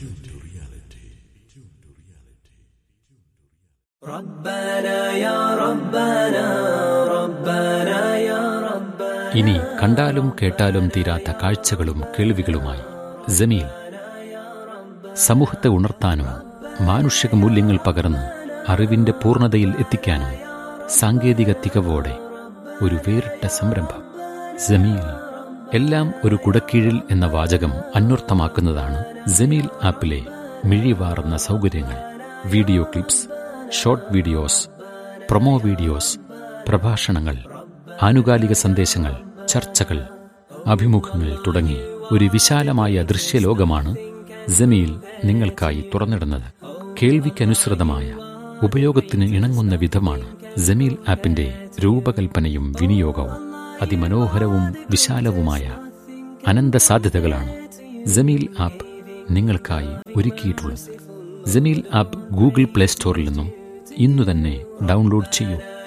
ഇനി കണ്ടാലും കേട്ടാലും തീരാത്ത കാഴ്ചകളും കേൾവികളുമായി ജമീൽ സമൂഹത്തെ ഉണർത്താനും മാനുഷിക മൂല്യങ്ങൾ പകർന്ന് അറിവിന്റെ പൂർണ്ണതയിൽ എത്തിക്കാനും സാങ്കേതിക തികവോടെ ഒരു വേറിട്ട സംരംഭം ജമീൽ എല്ലാം ഒരു കുടക്കീഴിൽ എന്ന വാചകം അന്വർത്ഥമാക്കുന്നതാണ് ജമീൽ ആപ്പിലെ മിഴിവാർന്ന സൗകര്യങ്ങൾ video clips short videos promo videos പ്രഭാഷണങ്ങൾ ആനുകാലിക സന്ദേശങ്ങൾ ചർച്ചകൾ അഭിമുഖങ്ങൾ തുടങ്ങി ഒരു വിശാലമായ ദൃശ്യലോകമാണ് ജമീൽ നിങ്ങൾക്കായി തുറന്നിടുന്നത് കേൾവിക്കനുസൃതമായ ഉപയോഗത്തിന് ഇണങ്ങുന്ന വിധമാണ് ജമീൽ ആപ്പിന്റെ രൂപകൽപ്പനയും വിനിയോഗവും അതിമനോഹരവും വിശാലവുമായ അനന്ത സാധ്യതകളാണ് ജമീൽ ആപ്പ് നിങ്ങൾക്കായി ഒരുക്കിയിട്ടുള്ളത് ജമീൽ ആപ്പ് ഗൂഗിൾ പ്ലേ സ്റ്റോറിൽ നിന്നും ഇന്നു തന്നെ ഡൗൺലോഡ് ചെയ്യൂ